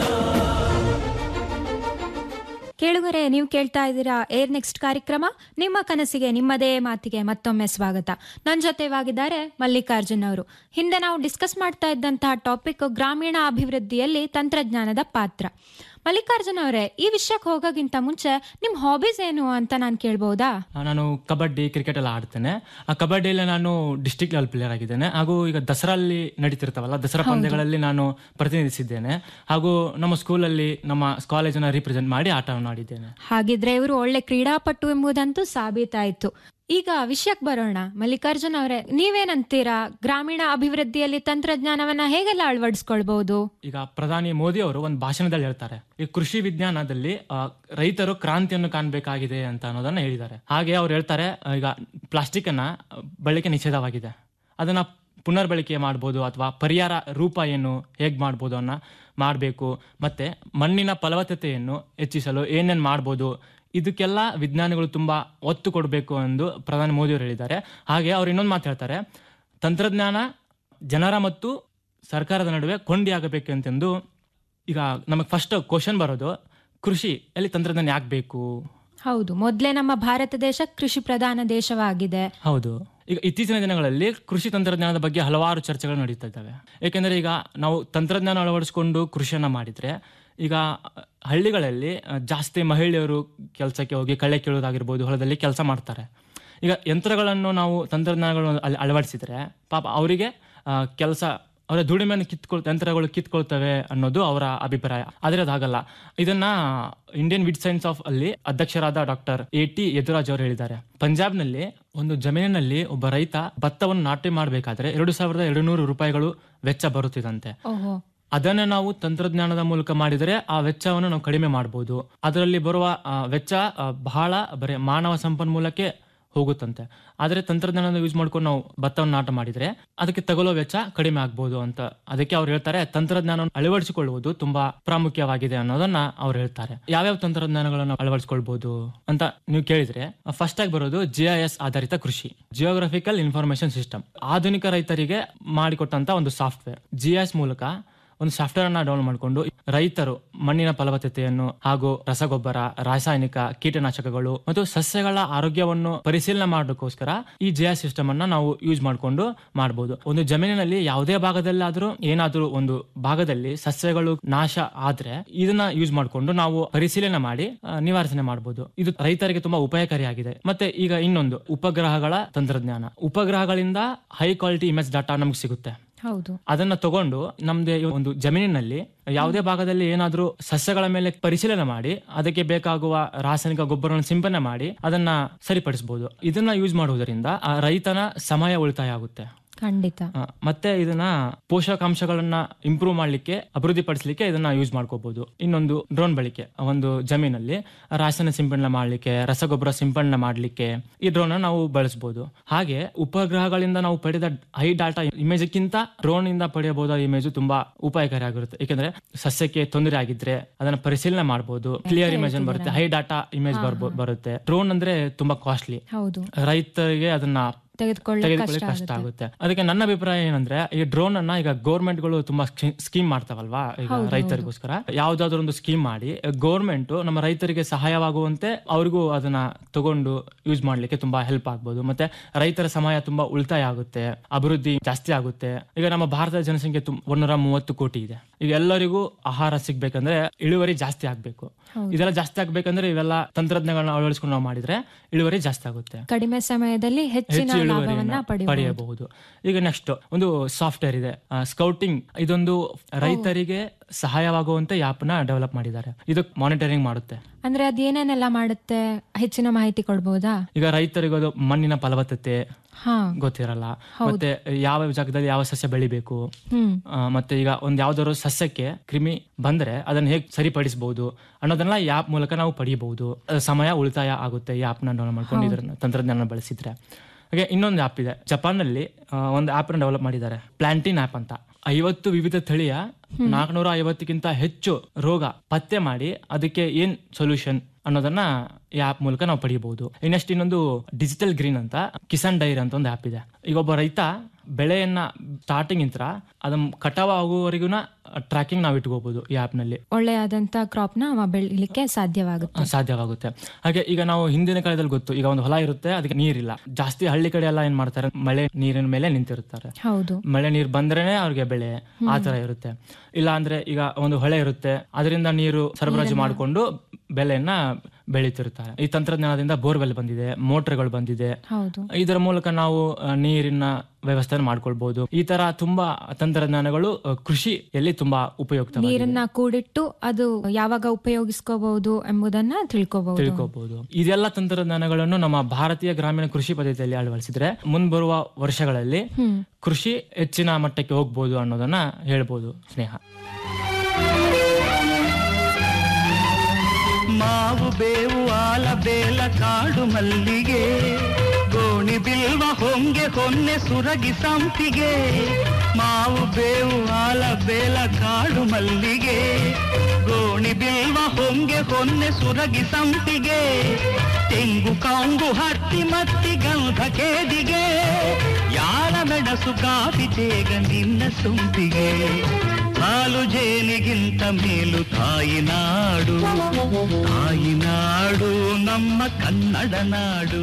ಕೇಳುಗರೆ ನೀವು ಕೇಳ್ತಾ ಇದ್ದೀರಾ ಏರ್ ನೆಕ್ಸ್ಟ್ ಕಾರ್ಯಕ್ರಮ ನಿಮ್ಮ ಕನಸಿಗೆ ನಿಮ್ಮದೇ ಮಾತಿಗೆ ಮತ್ತೊಮ್ಮೆ ಸ್ವಾಗತ ನನ್ನ ಜೊತೆವಾಗಿದ್ದಾರೆ ಮಲ್ಲಿಕಾರ್ಜುನ್ ಅವರು ಹಿಂದೆ ನಾವು ಡಿಸ್ಕಸ್ ಮಾಡ್ತಾ ಇದ್ದಂತಹ ಟಾಪಿಕ್ ಗ್ರಾಮೀಣ ಅಭಿವೃದ್ಧಿಯಲ್ಲಿ ತಂತ್ರಜ್ಞಾನದ ಪಾತ್ರ ಮಲ್ಲಿಕಾರ್ಜುನ್ ಅವರೇ ಈ ವಿಷಯಕ್ಕೆ ಹೋಗೋಕ್ಕಿಂತ ಮುಂಚೆ ನಿಮ್ಮ ಹಾಬೀಸ್ ಏನು ಅಂತ ನಾನು ಕೇಳ್ಬೋದಾ ಆ, ನಾನು ಕಬಡ್ಡಿ ಕ್ರಿಕೆಟ್ ಎಲ್ಲ ಆಡ್ತೇನೆ ಆ ಕಬಡ್ಡಿಯಲ್ಲಿ ನಾನು ಡಿಸ್ಟಿಕ್ ಲೆವೆಲ್ ಪ್ಲೇಯರ್ ಆಗಿದ್ದೇನೆ ಹಾಗೂ ಈಗ ದಸರಲ್ಲಿ ನಡೀತಿರ್ತಾವಲ್ಲ ದಸರಾ ಹೌದು. ಪಂದ್ಯಗಳಲ್ಲಿ ನಾನು ಪ್ರತಿನಿಧಿಸಿದ್ದೇನೆ ಹಾಗೂ ನಮ್ಮ ಸ್ಕೂಲಲ್ಲಿ ನಮ್ಮ ಕಾಲೇಜನ್ನ ರಿಪ್ರೆಸೆಂಟ್ ಮಾಡಿ ಆಟವನ್ನು ಆಡಿದ್ದೇನೆ ಹಾಗಿದ್ರೆ ಇವರು ಒಳ್ಳೆ ಕ್ರೀಡಾಪಟು ಎಂಬುದಂತೂ ಸಾಬೀತಾಯಿತು ಈಗ ವಿಷಯಕ್ಕೆ ಬರೋಣ ಮಲ್ಲಿಕಾರ್ಜುನ್ ಅವರೇ ನೀವೇನಂತೀರಾ ಗ್ರಾಮೀಣ ಅಭಿವೃದ್ಧಿಯಲ್ಲಿ ತಂತ್ರಜ್ಞಾನವನ್ನ ಹೇಗೆಲ್ಲ ಅಳವಡಿಸ್ಕೊಳ್ಬಹುದು ಈಗ ಪ್ರಧಾನಿ ಮೋದಿ ಅವರು ಒಂದು ಭಾಷಣದಲ್ಲಿ ಹೇಳ್ತಾರೆ ಈ ಕೃಷಿ ವಿಜ್ಞಾನದಲ್ಲಿ ಆ, ರೈತರು ಕ್ರಾಂತಿಯನ್ನು ಕಾಣಬೇಕಾಗಿದೆ ಅಂತ ಅನ್ನೋದನ್ನ ಹೇಳಿದ್ದಾರೆ ಹಾಗೆ ಅವ್ರು ಹೇಳ್ತಾರೆ ಆ, ಈಗ ಪ್ಲಾಸ್ಟಿಕ್ ಅನ್ನ ಆ, ಬಳಕೆ ನಿಷೇಧವಾಗಿದೆ ಅದನ್ನ ಪುನರ್ಬಳಕೆ ಮಾಡ್ಬೋದು ಅಥವಾ ಪರಿಹಾರ ರೂಪ ಏನು ಹೇಗೆ ಮಾಡ್ಬೋದು ಅನ್ನ ಮಾಡಬೇಕು ಮತ್ತೆ ಮಣ್ಣಿನ ಫಲವತ್ತತೆಯನ್ನು ಹೆಚ್ಚಿಸಲು ಏನೇನು ಮಾಡ್ಬೋದು ಇದಕ್ಕೆಲ್ಲ ವಿಜ್ಞಾನಿಗಳು ತುಂಬಾ ಒತ್ತು ಕೊಡಬೇಕು ಎಂದು ಪ್ರಧಾನಿ ಮೋದಿ ಅವರು ಹೇಳಿದ್ದಾರೆ ಹಾಗೆ ಅವ್ರು ಇನ್ನೊಂದು ಮಾತು ಹೇಳ್ತಾರೆ ತಂತ್ರಜ್ಞಾನ ಜನರ ಮತ್ತು ಸರ್ಕಾರದ ನಡುವೆ ಕೊಂಡಿಯಾಗಬೇಕು ಅಂತಂದು ಈಗ ನಮಗೆ ಫಸ್ಟ್ ಕ್ವಶನ್ ಬರೋದು ಕೃಷಿ ಅಲ್ಲಿ ತಂತ್ರಜ್ಞಾನ ಯಾಕೆ ಬೇಕು ಹೌದು ಮೊದಲೇ ನಮ್ಮ ಭಾರತ ದೇಶ ಕೃಷಿ ಪ್ರಧಾನ ದೇಶವಾಗಿದೆ ಹೌದು ಈಗ ಇತ್ತೀಚಿನ ದಿನಗಳಲ್ಲಿ ಕೃಷಿ ತಂತ್ರಜ್ಞಾನದ ಬಗ್ಗೆ ಹಲವಾರು ಚರ್ಚೆಗಳು ನಡೀತಾ ಇದ್ದಾವೆ ಏಕೆಂದರೆ ಈಗ ನಾವು ತಂತ್ರಜ್ಞಾನ ಅಳವಡಿಸಿಕೊಂಡು ಕೃಷಿಯನ್ನ ಮಾಡಿದ್ರೆ ಈಗ ಹಳ್ಳಿಗಳಲ್ಲಿ ಆ, ಜಾಸ್ತಿ ಮಹಿಳೆಯರು ಕೆಲಸಕ್ಕೆ ಹೋಗಿ ಕಳೆ ಕೀಳೋದಾಗಿರ್ಬೋದು ಹೊಲದಲ್ಲಿ ಕೆಲಸ ಮಾಡ್ತಾರೆ ಈಗ ಯಂತ್ರಗಳನ್ನು ನಾವು ತಂತ್ರಜ್ಞಾನಗಳನ್ನು ಅಲ್ಲಿ ಅಳವಡಿಸಿದ್ರೆ ಪಾಪ ಅವರಿಗೆ ಕೆಲಸ ಅವರ ದುಡಿಮೆಯನ್ನು ಕಿತ್ಕೊಳ್ ಯಂತ್ರಗಳು ಕಿತ್ಕೊಳ್ತವೆ ಅನ್ನೋದು ಅವರ ಅಭಿಪ್ರಾಯ ಆದರೆ ಅದಾಗಲ್ಲ ಇದನ್ನ ಇಂಡಿಯನ್ ವಿಡ್ ಸೈನ್ಸ್ ಆಫ್ ಅಲ್ಲಿ ಅಧ್ಯಕ್ಷರಾದ ಡಾಕ್ಟರ್ ಎ ಟಿ ಯದುರಾಜ್ ಅವರು ಹೇಳಿದ್ದಾರೆ ಪಂಜಾಬ್ನಲ್ಲಿ ಒಂದು ಜಮೀನಿನಲ್ಲಿ ಒಬ್ಬ ರೈತ ಭತ್ತವನ್ನು ನಾಟಿ ಮಾಡಬೇಕಾದ್ರೆ ಎರಡು ಸಾವಿರದ ಎರಡು ನೂರು ರೂಪಾಯಿಗಳು ವೆಚ್ಚ ಬರುತ್ತಿದಂತೆ ಓಹೋ ಅದನ್ನ ನಾವು ತಂತ್ರಜ್ಞಾನದ ಮೂಲಕ ಮಾಡಿದರೆ ಆ ವೆಚ್ಚವನ್ನು ನಾವು ಕಡಿಮೆ ಮಾಡಬಹುದು ಅದರಲ್ಲಿ ಬರುವ ಆ, ವೆಚ್ಚ ಆ, ಬಹಳ ಬರೀ ಮಾನವ ಸಂಪನ್ಮೂಲಕ್ಕೆ ಹೋಗುತ್ತಂತೆ ಆದರೆ ತಂತ್ರಜ್ಞಾನದ ಯೂಸ್ ಮಾಡ್ಕೊಂಡು ನಾವು ಭತ್ತವನ್ನು ನಾಟ ಮಾಡಿದ್ರೆ ಅದಕ್ಕೆ ತಗೊಳ್ಳೋ ವೆಚ್ಚ ಕಡಿಮೆ ಆಗ್ಬೋದು ಅಂತ ಅದಕ್ಕೆ ಅವ್ರು ಹೇಳ್ತಾರೆ ತಂತ್ರಜ್ಞಾನವನ್ನು ಅಳವಡಿಸಿಕೊಳ್ಳುವುದು ತುಂಬಾ ಪ್ರಾಮುಖ್ಯವಾಗಿದೆ ಅನ್ನೋದನ್ನ ಅವ್ರು ಹೇಳ್ತಾರೆ ಯಾವ್ಯಾವ ತಂತ್ರಜ್ಞಾನಗಳನ್ನು ಅಳವಡಿಸಿಕೊಳ್ಬಹುದು ಅಂತ ನೀವು ಕೇಳಿದ್ರೆ ಫಸ್ಟ್ ಆಗಿ ಬರೋದು ಜಿ ಎಸ್ ಆಧಾರಿತ ಕೃಷಿ ಜಿಯೋಗ್ರಫಿಕಲ್ ಇನ್ಫಾರ್ಮೇಶನ್ ಸಿಸ್ಟಮ್ ಆಧುನಿಕ ರೈತರಿಗೆ ಮಾಡಿಕೊಟ್ಟಂತ ಒಂದು ಸಾಫ್ಟ್ವೇರ್ ಜಿ ಎಸ್ ಮೂಲಕ ಒಂದು ಸಾಫ್ಟ್ವೇರ್ ಅನ್ನ ಡೌನ್ಲೋಡ್ ಮಾಡಿಕೊಂಡು ರೈತರು ಮಣ್ಣಿನ ಫಲವತ್ತತೆಯನ್ನು ಹಾಗೂ ರಸಗೊಬ್ಬರ ರಾಸಾಯನಿಕ ಕೀಟನಾಶಕಗಳು ಮತ್ತು ಸಸ್ಯಗಳ ಆರೋಗ್ಯವನ್ನು ಪರಿಶೀಲನೆ ಮಾಡೋಕ್ಕೋಸ್ಕರ ಈ ಜೆ ಸಿಸ್ಟಮ್ ಅನ್ನ ನಾವು ಯೂಸ್ ಮಾಡಿಕೊಂಡು ಮಾಡಬಹುದು ಒಂದು ಜಮೀನಿನಲ್ಲಿ ಯಾವುದೇ ಭಾಗದಲ್ಲಾದ್ರೂ ಏನಾದ್ರೂ ಒಂದು ಭಾಗದಲ್ಲಿ ಸಸ್ಯಗಳು ನಾಶ ಆದ್ರೆ ಇದನ್ನ ಯೂಸ್ ಮಾಡಿಕೊಂಡು ನಾವು ಪರಿಶೀಲನೆ ಮಾಡಿ ಆ, ನಿವಾರಣೆ ಮಾಡಬಹುದು ಇದು ರೈತರಿಗೆ ತುಂಬಾ ಉಪಯೋಗಕಾರಿಯಾಗಿದೆ ಮತ್ತೆ ಈಗ ಇನ್ನೊಂದು ಉಪಗ್ರಹಗಳ ತಂತ್ರಜ್ಞಾನ ಉಪಗ್ರಹಗಳಿಂದ ಹೈ ಕ್ವಾಲಿಟಿ ಇಮೇಜ್ ಡಾಟಾ ನಮ್ಗೆ ಸಿಗುತ್ತೆ ಹೌದು ಅದನ್ನ ತಗೊಂಡು ನಮ್ದೇ ಈ ಒಂದು ಜಮೀನಿನಲ್ಲಿ ಯಾವುದೇ ಭಾಗದಲ್ಲಿ ಏನಾದ್ರೂ ಸಸ್ಯಗಳ ಮೇಲೆ ಪರಿಶೀಲನೆ ಮಾಡಿ ಅದಕ್ಕೆ ಬೇಕಾಗುವ ರಾಸಾಯನಿಕ ಗೊಬ್ಬರವನ್ನು ಸಿಂಪಡಣೆ ಮಾಡಿ ಅದನ್ನ ಸರಿಪಡಿಸಬಹುದು ಇದನ್ನ ಯೂಸ್ ಮಾಡುವುದರಿಂದ ಆ ರೈತನ ಸಮಯ ಉಳಿತಾಯ ಆಗುತ್ತೆ ಖಂಡಿತ ಆ, ಮತ್ತೆ ಇದನ್ನ ಪೋಷಕಾಂಶಗಳನ್ನ ಇಂಪ್ರೂವ್ ಮಾಡ್ಲಿಕ್ಕೆ ಅಭಿವೃದ್ಧಿ ಪಡಿಸಲಿಕ್ಕೆ ಇದನ್ನ ಯೂಸ್ ಮಾಡ್ಕೋಬಹುದು ಇನ್ನೊಂದು ಡ್ರೋನ್ ಬಳಕೆ ಒಂದು ಜಮೀನಲ್ಲಿ ರಾಸಾಯನಿಕ ಸಿಂಪಡಣೆ ಮಾಡ್ಲಿಕ್ಕೆ ರಸಗೊಬ್ಬರ ಸಿಂಪಡಣೆ ಮಾಡ್ಲಿಕ್ಕೆ ಈ ಡ್ರೋನ್ ನಾವು ಬಳಸಬಹುದು ಹಾಗೆ ಉಪಗ್ರಹಗಳಿಂದ ನಾವು ಪಡೆದ ಹೈ ಡಾಟಾ ಇಮೇಜ್ಗಿಂತ ಡ್ರೋನ್ ಇಂದ ಪಡೆಯಬಹುದಾದ ಇಮೇಜ್ ತುಂಬಾ ಉಪಾಯಕಾರಿ ಆಗಿರುತ್ತೆ ಯಾಕಂದ್ರೆ ಸಸ್ಯಕ್ಕೆ ತೊಂದರೆ ಆಗಿದ್ರೆ ಅದನ್ನ ಪರಿಶೀಲನೆ ಮಾಡಬಹುದು ಕ್ಲಿಯರ್ ಇಮೇಜ್ ಬರುತ್ತೆ ಹೈ ಡಾಟಾ ಇಮೇಜ್ ಬರುತ್ತೆ ಡ್ರೋನ್ ಅಂದ್ರೆ ತುಂಬಾ ಕಾಸ್ಟ್ಲಿ ಹೌದು ರೈತರಿಗೆ ಅದನ್ನ ತೆಗೆದುಕೊಳ್ಳಿ ತೆಗೆದುಕೊಳ್ಳಿ ಕಷ್ಟ ಆಗುತ್ತೆ ಅದಕ್ಕೆ ನನ್ನ ಅಭಿಪ್ರಾಯ ಏನಂದ್ರೆ ಈ ಡ್ರೋನ್ ಅನ್ನ ಈಗ ಗೌರ್ಮೆಂಟ್ ಗಳು ತುಂಬಾ ಸ್ಕೀಮ್ ಮಾಡ್ತಾವಲ್ವಾ ಈಗ ಹೌದು, ರೈತರಿಗೋಸ್ಕರ ಯಾವ್ದಾದ್ರು ಒಂದು ಸ್ಕೀಮ್ ಮಾಡಿ ಗೌರ್ಮೆಂಟ್ ನಮ್ಮ ರೈತರಿಗೆ ಸಹಾಯವಾಗುವಂತೆ ಅವ್ರಿಗೂ ಅದನ್ನ ತಗೊಂಡು ಯೂಸ್ ಮಾಡ್ಲಿಕ್ಕೆ ತುಂಬಾ ಹೆಲ್ಪ್ ಆಗ್ಬೋದು ಮತ್ತೆ ರೈತರ ಸಮಯ ತುಂಬಾ ಉಳಿತಾಯ ಆಗುತ್ತೆ ಅಭಿವೃದ್ಧಿ ಜಾಸ್ತಿ ಆಗುತ್ತೆ ಈಗ ನಮ್ಮ ಭಾರತದ ಜನಸಂಖ್ಯೆ ತುಂಬ ಒಂದೂರ ಮೂವತ್ತು ಕೋಟಿ ಇದೆ ಈಗ ಎಲ್ಲರಿಗೂ ಆಹಾರ ಸಿಗ್ಬೇಕಂದ್ರೆ ಇಳುವರಿ ಜಾಸ್ತಿ ಆಗ್ಬೇಕು ಹೌದು. ಇದೆಲ್ಲ ಜಾಸ್ತಿ ಆಗ್ಬೇಕಂದ್ರೆ ಇವೆಲ್ಲ ತಂತ್ರಜ್ಞಾನಗಳನ್ನ ಅಳವಡಿಸ್ಕೊಂಡು ನಾವು ಮಾಡಿದ್ರೆ ಇಳುವರಿ ಜಾಸ್ತಿ ಆಗುತ್ತೆ ಕಡಿಮೆ ಸಮಯದಲ್ಲಿ ಹೆಚ್ಚಿನ ಹೆಚ್ಚು ಲಾಭವನ್ನ ಇಳುವರಿಯನ್ನ ಪಡೆಯಬಹುದು ಪಡೆಯಬಹುದು ಈಗ ನೆಕ್ಸ್ಟ್ ಒಂದು ಸಾಫ್ಟ್ವೇರ್ ಇದೆ ಸ್ಕೌಟಿಂಗ್ ಇದೊಂದು ರೈತರಿಗೆ ಸಹಾಯವಾಗುವಂತ ಆಪ್ ನ ಡೆವಲಪ್ ಮಾಡಿದ್ದಾರೆ ಇದು ಮಾನಿಟರಿಂಗ್ ಮಾಡುತ್ತೆ ಅಂದ್ರೆ ಅದೇನೇನೆಲ್ಲ ಮಾಡುತ್ತೆ ಹೆಚ್ಚಿನ ಮಾಹಿತಿ ಕೊಡ್ಬೋದಾ ಈಗ ರೈತರಿಗೆ ಅದು ಮಣ್ಣಿನ ಫಲವತ್ತತೆ ಹಾ ಗೊತ್ತಿರಲ್ಲ ಹೌದು. ಮತ್ತೆ ಯಾವ ಜಾಗದಲ್ಲಿ ಯಾವ ಸಸ್ಯ ಬೆಳಿಬೇಕು ಹ್ಮ್ ಆ, ಮತ್ತೆ ಈಗ ಒಂದ್ ಯಾವ್ದಾದ್ರು ಸಸ್ಯಕ್ಕೆ ಕ್ರಿಮಿ ಬಂದ್ರೆ ಅದನ್ನ ಹೇಗೆ ಸರಿಪಡಿಸಬಹುದು ಅನ್ನೋದನ್ನ ಈ ಆಪ್ ಮೂಲಕ ನಾವು ಪಡೆಯಬಹುದು ಅಹ್, ಸಮಯ ಉಳಿತಾಯ ಆಗುತ್ತೆ ಈ ಆಪ್ ನ ಡೌನ್ಲೋಡ್ ಮಾಡ್ಕೊಂಡು ಹೌದು. ಇದನ್ನ ತಂತ್ರಜ್ಞಾನ ಬಳಸಿದ್ರೆ ಹಾಗೆ ಇನ್ನೊಂದು ಆಪ್ ಇದೆ ಜಪಾನ್ ನಲ್ಲಿ ಒಂದು ಆಪ್ ನ ಡೆವಲಪ್ ಮಾಡಿದ್ದಾರೆ ಪ್ಲಾಂಟಿನ್ ಆಪ್ ಅಂತ ಐವತ್ತು ವಿವಿಧ ತಳಿಯ ನಾಲ್ಕನೂರ ಐವತ್ತಕ್ಕಿಂತ ಹೆಚ್ಚು ರೋಗ ಪತ್ತೆ ಮಾಡಿ ಅದಕ್ಕೆ ಏನ್ ಸೊಲ್ಯೂಷನ್ ಅನ್ನೋದನ್ನ ಈ ಆಪ್ ಮೂಲಕ ನಾವು ಪಡೆಯಬಹುದು ಇನ್ನಷ್ಟು ಇನ್ನೊಂದು ಡಿಜಿಟಲ್ ಗ್ರೀನ್ ಅಂತ ಕಿಸಾನ್ ಡೈರಿ ಅಂತ ಒಂದು ಆಪ್ ಇದೆ ಈಗ ಒಬ್ಬ ರೈತ ಬೆಳೆಯನ್ನ ಸ್ಟಾರ್ಟಿಂಗ್ ಇಂತ್ರ ಅದನ್ನ ಕಟಾವ್ ಆಗುವವರೆಗೂ ಟ್ರ್ಯಾಕಿಂಗ್ ನಾವು ಇಟ್ಕೋಬಹುದು ಈ ಆಪ್ ನಲ್ಲಿ ಒಳ್ಳೆಯಾದಂತ ಕ್ರಾಪ್ ನ ಅವ ಬೆಳಿಲಿಕ್ಕೆ ಸಾಧ್ಯವಾಗುತ್ತೆ ಸಾಧ್ಯವಾಗುತ್ತೆ ಹಾಗೆ ಈಗ ನಾವು ಹಿಂದಿನ ಕಾಲದಲ್ಲಿ ಗೊತ್ತು ಈಗ ಒಂದು ಹೊಲ ಇರುತ್ತೆ ಅದಕ್ಕೆ ನೀರಿಲ್ಲ ಜಾಸ್ತಿ ಹಳ್ಳಿ ಕಡೆ ಎಲ್ಲ ಏನ್ ಮಾಡ್ತಾರೆ ಮಳೆ ನೀರಿನ ಮೇಲೆ ನಿಂತಿರ್ತಾರೆ ಹೌದು ಮಳೆ ನೀರು ಬಂದ್ರೇನೆ ಅವ್ರಿಗೆ ಬೆಳೆ ಆ ತರ ಇರುತ್ತೆ ಇಲ್ಲ ಅಂದ್ರೆ ಈಗ ಒಂದು ಹೊಳೆ ಇರುತ್ತೆ ಅದರಿಂದ ನೀರು ಸರಬರಾಜು ಮಾಡಿಕೊಂಡು ಬೆಳೆಯನ್ನ ಬೆಳೀತಿರ್ತಾರೆ ಈ ತಂತ್ರಜ್ಞಾನದಿಂದ ಬೋರ್ವೆಲ್ ಬಂದಿದೆ ಮೋಟರ್ಗಳು ಬಂದಿದೆ ಹೌದು ಇದರ ಮೂಲಕ ನಾವು ಆ, ನೀರಿನ ವ್ಯವಸ್ಥೆ ಮಾಡ್ಕೊಳ್ಬಹುದು ಈ ತರ ತುಂಬಾ ತಂತ್ರಜ್ಞಾನಗಳು ಆ, ಕೃಷಿಯಲ್ಲಿ ತುಂಬಾ ಉಪಯುಕ್ತ ನೀರನ್ನ ಕೂಡಿಟ್ಟು ಅದು ಯಾವಾಗ ಉಪಯೋಗಿಸ್ಕೋಬಹುದು ಎಂಬುದನ್ನ ತಿಳ್ಕೋಬಹುದು ತಿಳ್ಕೋಬಹುದು ಇದೆಲ್ಲ ತಂತ್ರಜ್ಞಾನಗಳನ್ನು ನಮ್ಮ ಭಾರತೀಯ ಗ್ರಾಮೀಣ ಕೃಷಿ ಪದ್ಧತಿಯಲ್ಲಿ ಅಳವಡಿಸಿದ್ರೆ ಮುಂಬರುವ ವರ್ಷಗಳಲ್ಲಿ ಹ್ಮ್ ಕೃಷಿ ಹೆಚ್ಚಿನ ಮಟ್ಟಕ್ಕೆ ಹೋಗ್ಬೋದು ಅನ್ನೋದನ್ನ ಹೇಳ್ಬೋದು ಸ್ನೇಹ ಮಾವು ಬೇವು ಆಲ ಬೇಲ ಕಾಡು ಮಲ್ಲಿಗೆ ಗೋಣಿ ಬಿಲ್ವ ಹೊಂಗೆ ಹೊನ್ನೆ ಸುರಗಿ ಸಂಪಿಗೆ ಮಾವು ಬೇವು ಆಲ ಬೇಲ ಕಾಡು ಮಲ್ಲಿಗೆ ಗೋಣಿ ಬಿಲ್ವ ಹೊಂಗೆ ಹೊನ್ನೆ ಸುರಗಿ ಸಂಪಿಗೆ ತೆಂಗು ಕಾಂಗು ಹತ್ತಿ ಮತ್ತಿ ಗಂಧ ಕೇದಿಗೆ ಯಾರ ಮೆಣಸು ಕಾಫಿ ತೇಗ ನಿನ್ನ ಸೊಂಪಿಗೆ ಹಾಲು ಜೇನಿಗಿಂತ ಮೇಲು ತಾಯಿ ನಾಡು ತಾಯಿ ನಾಡು ನಮ್ಮ ಕನ್ನಡ ನಾಡು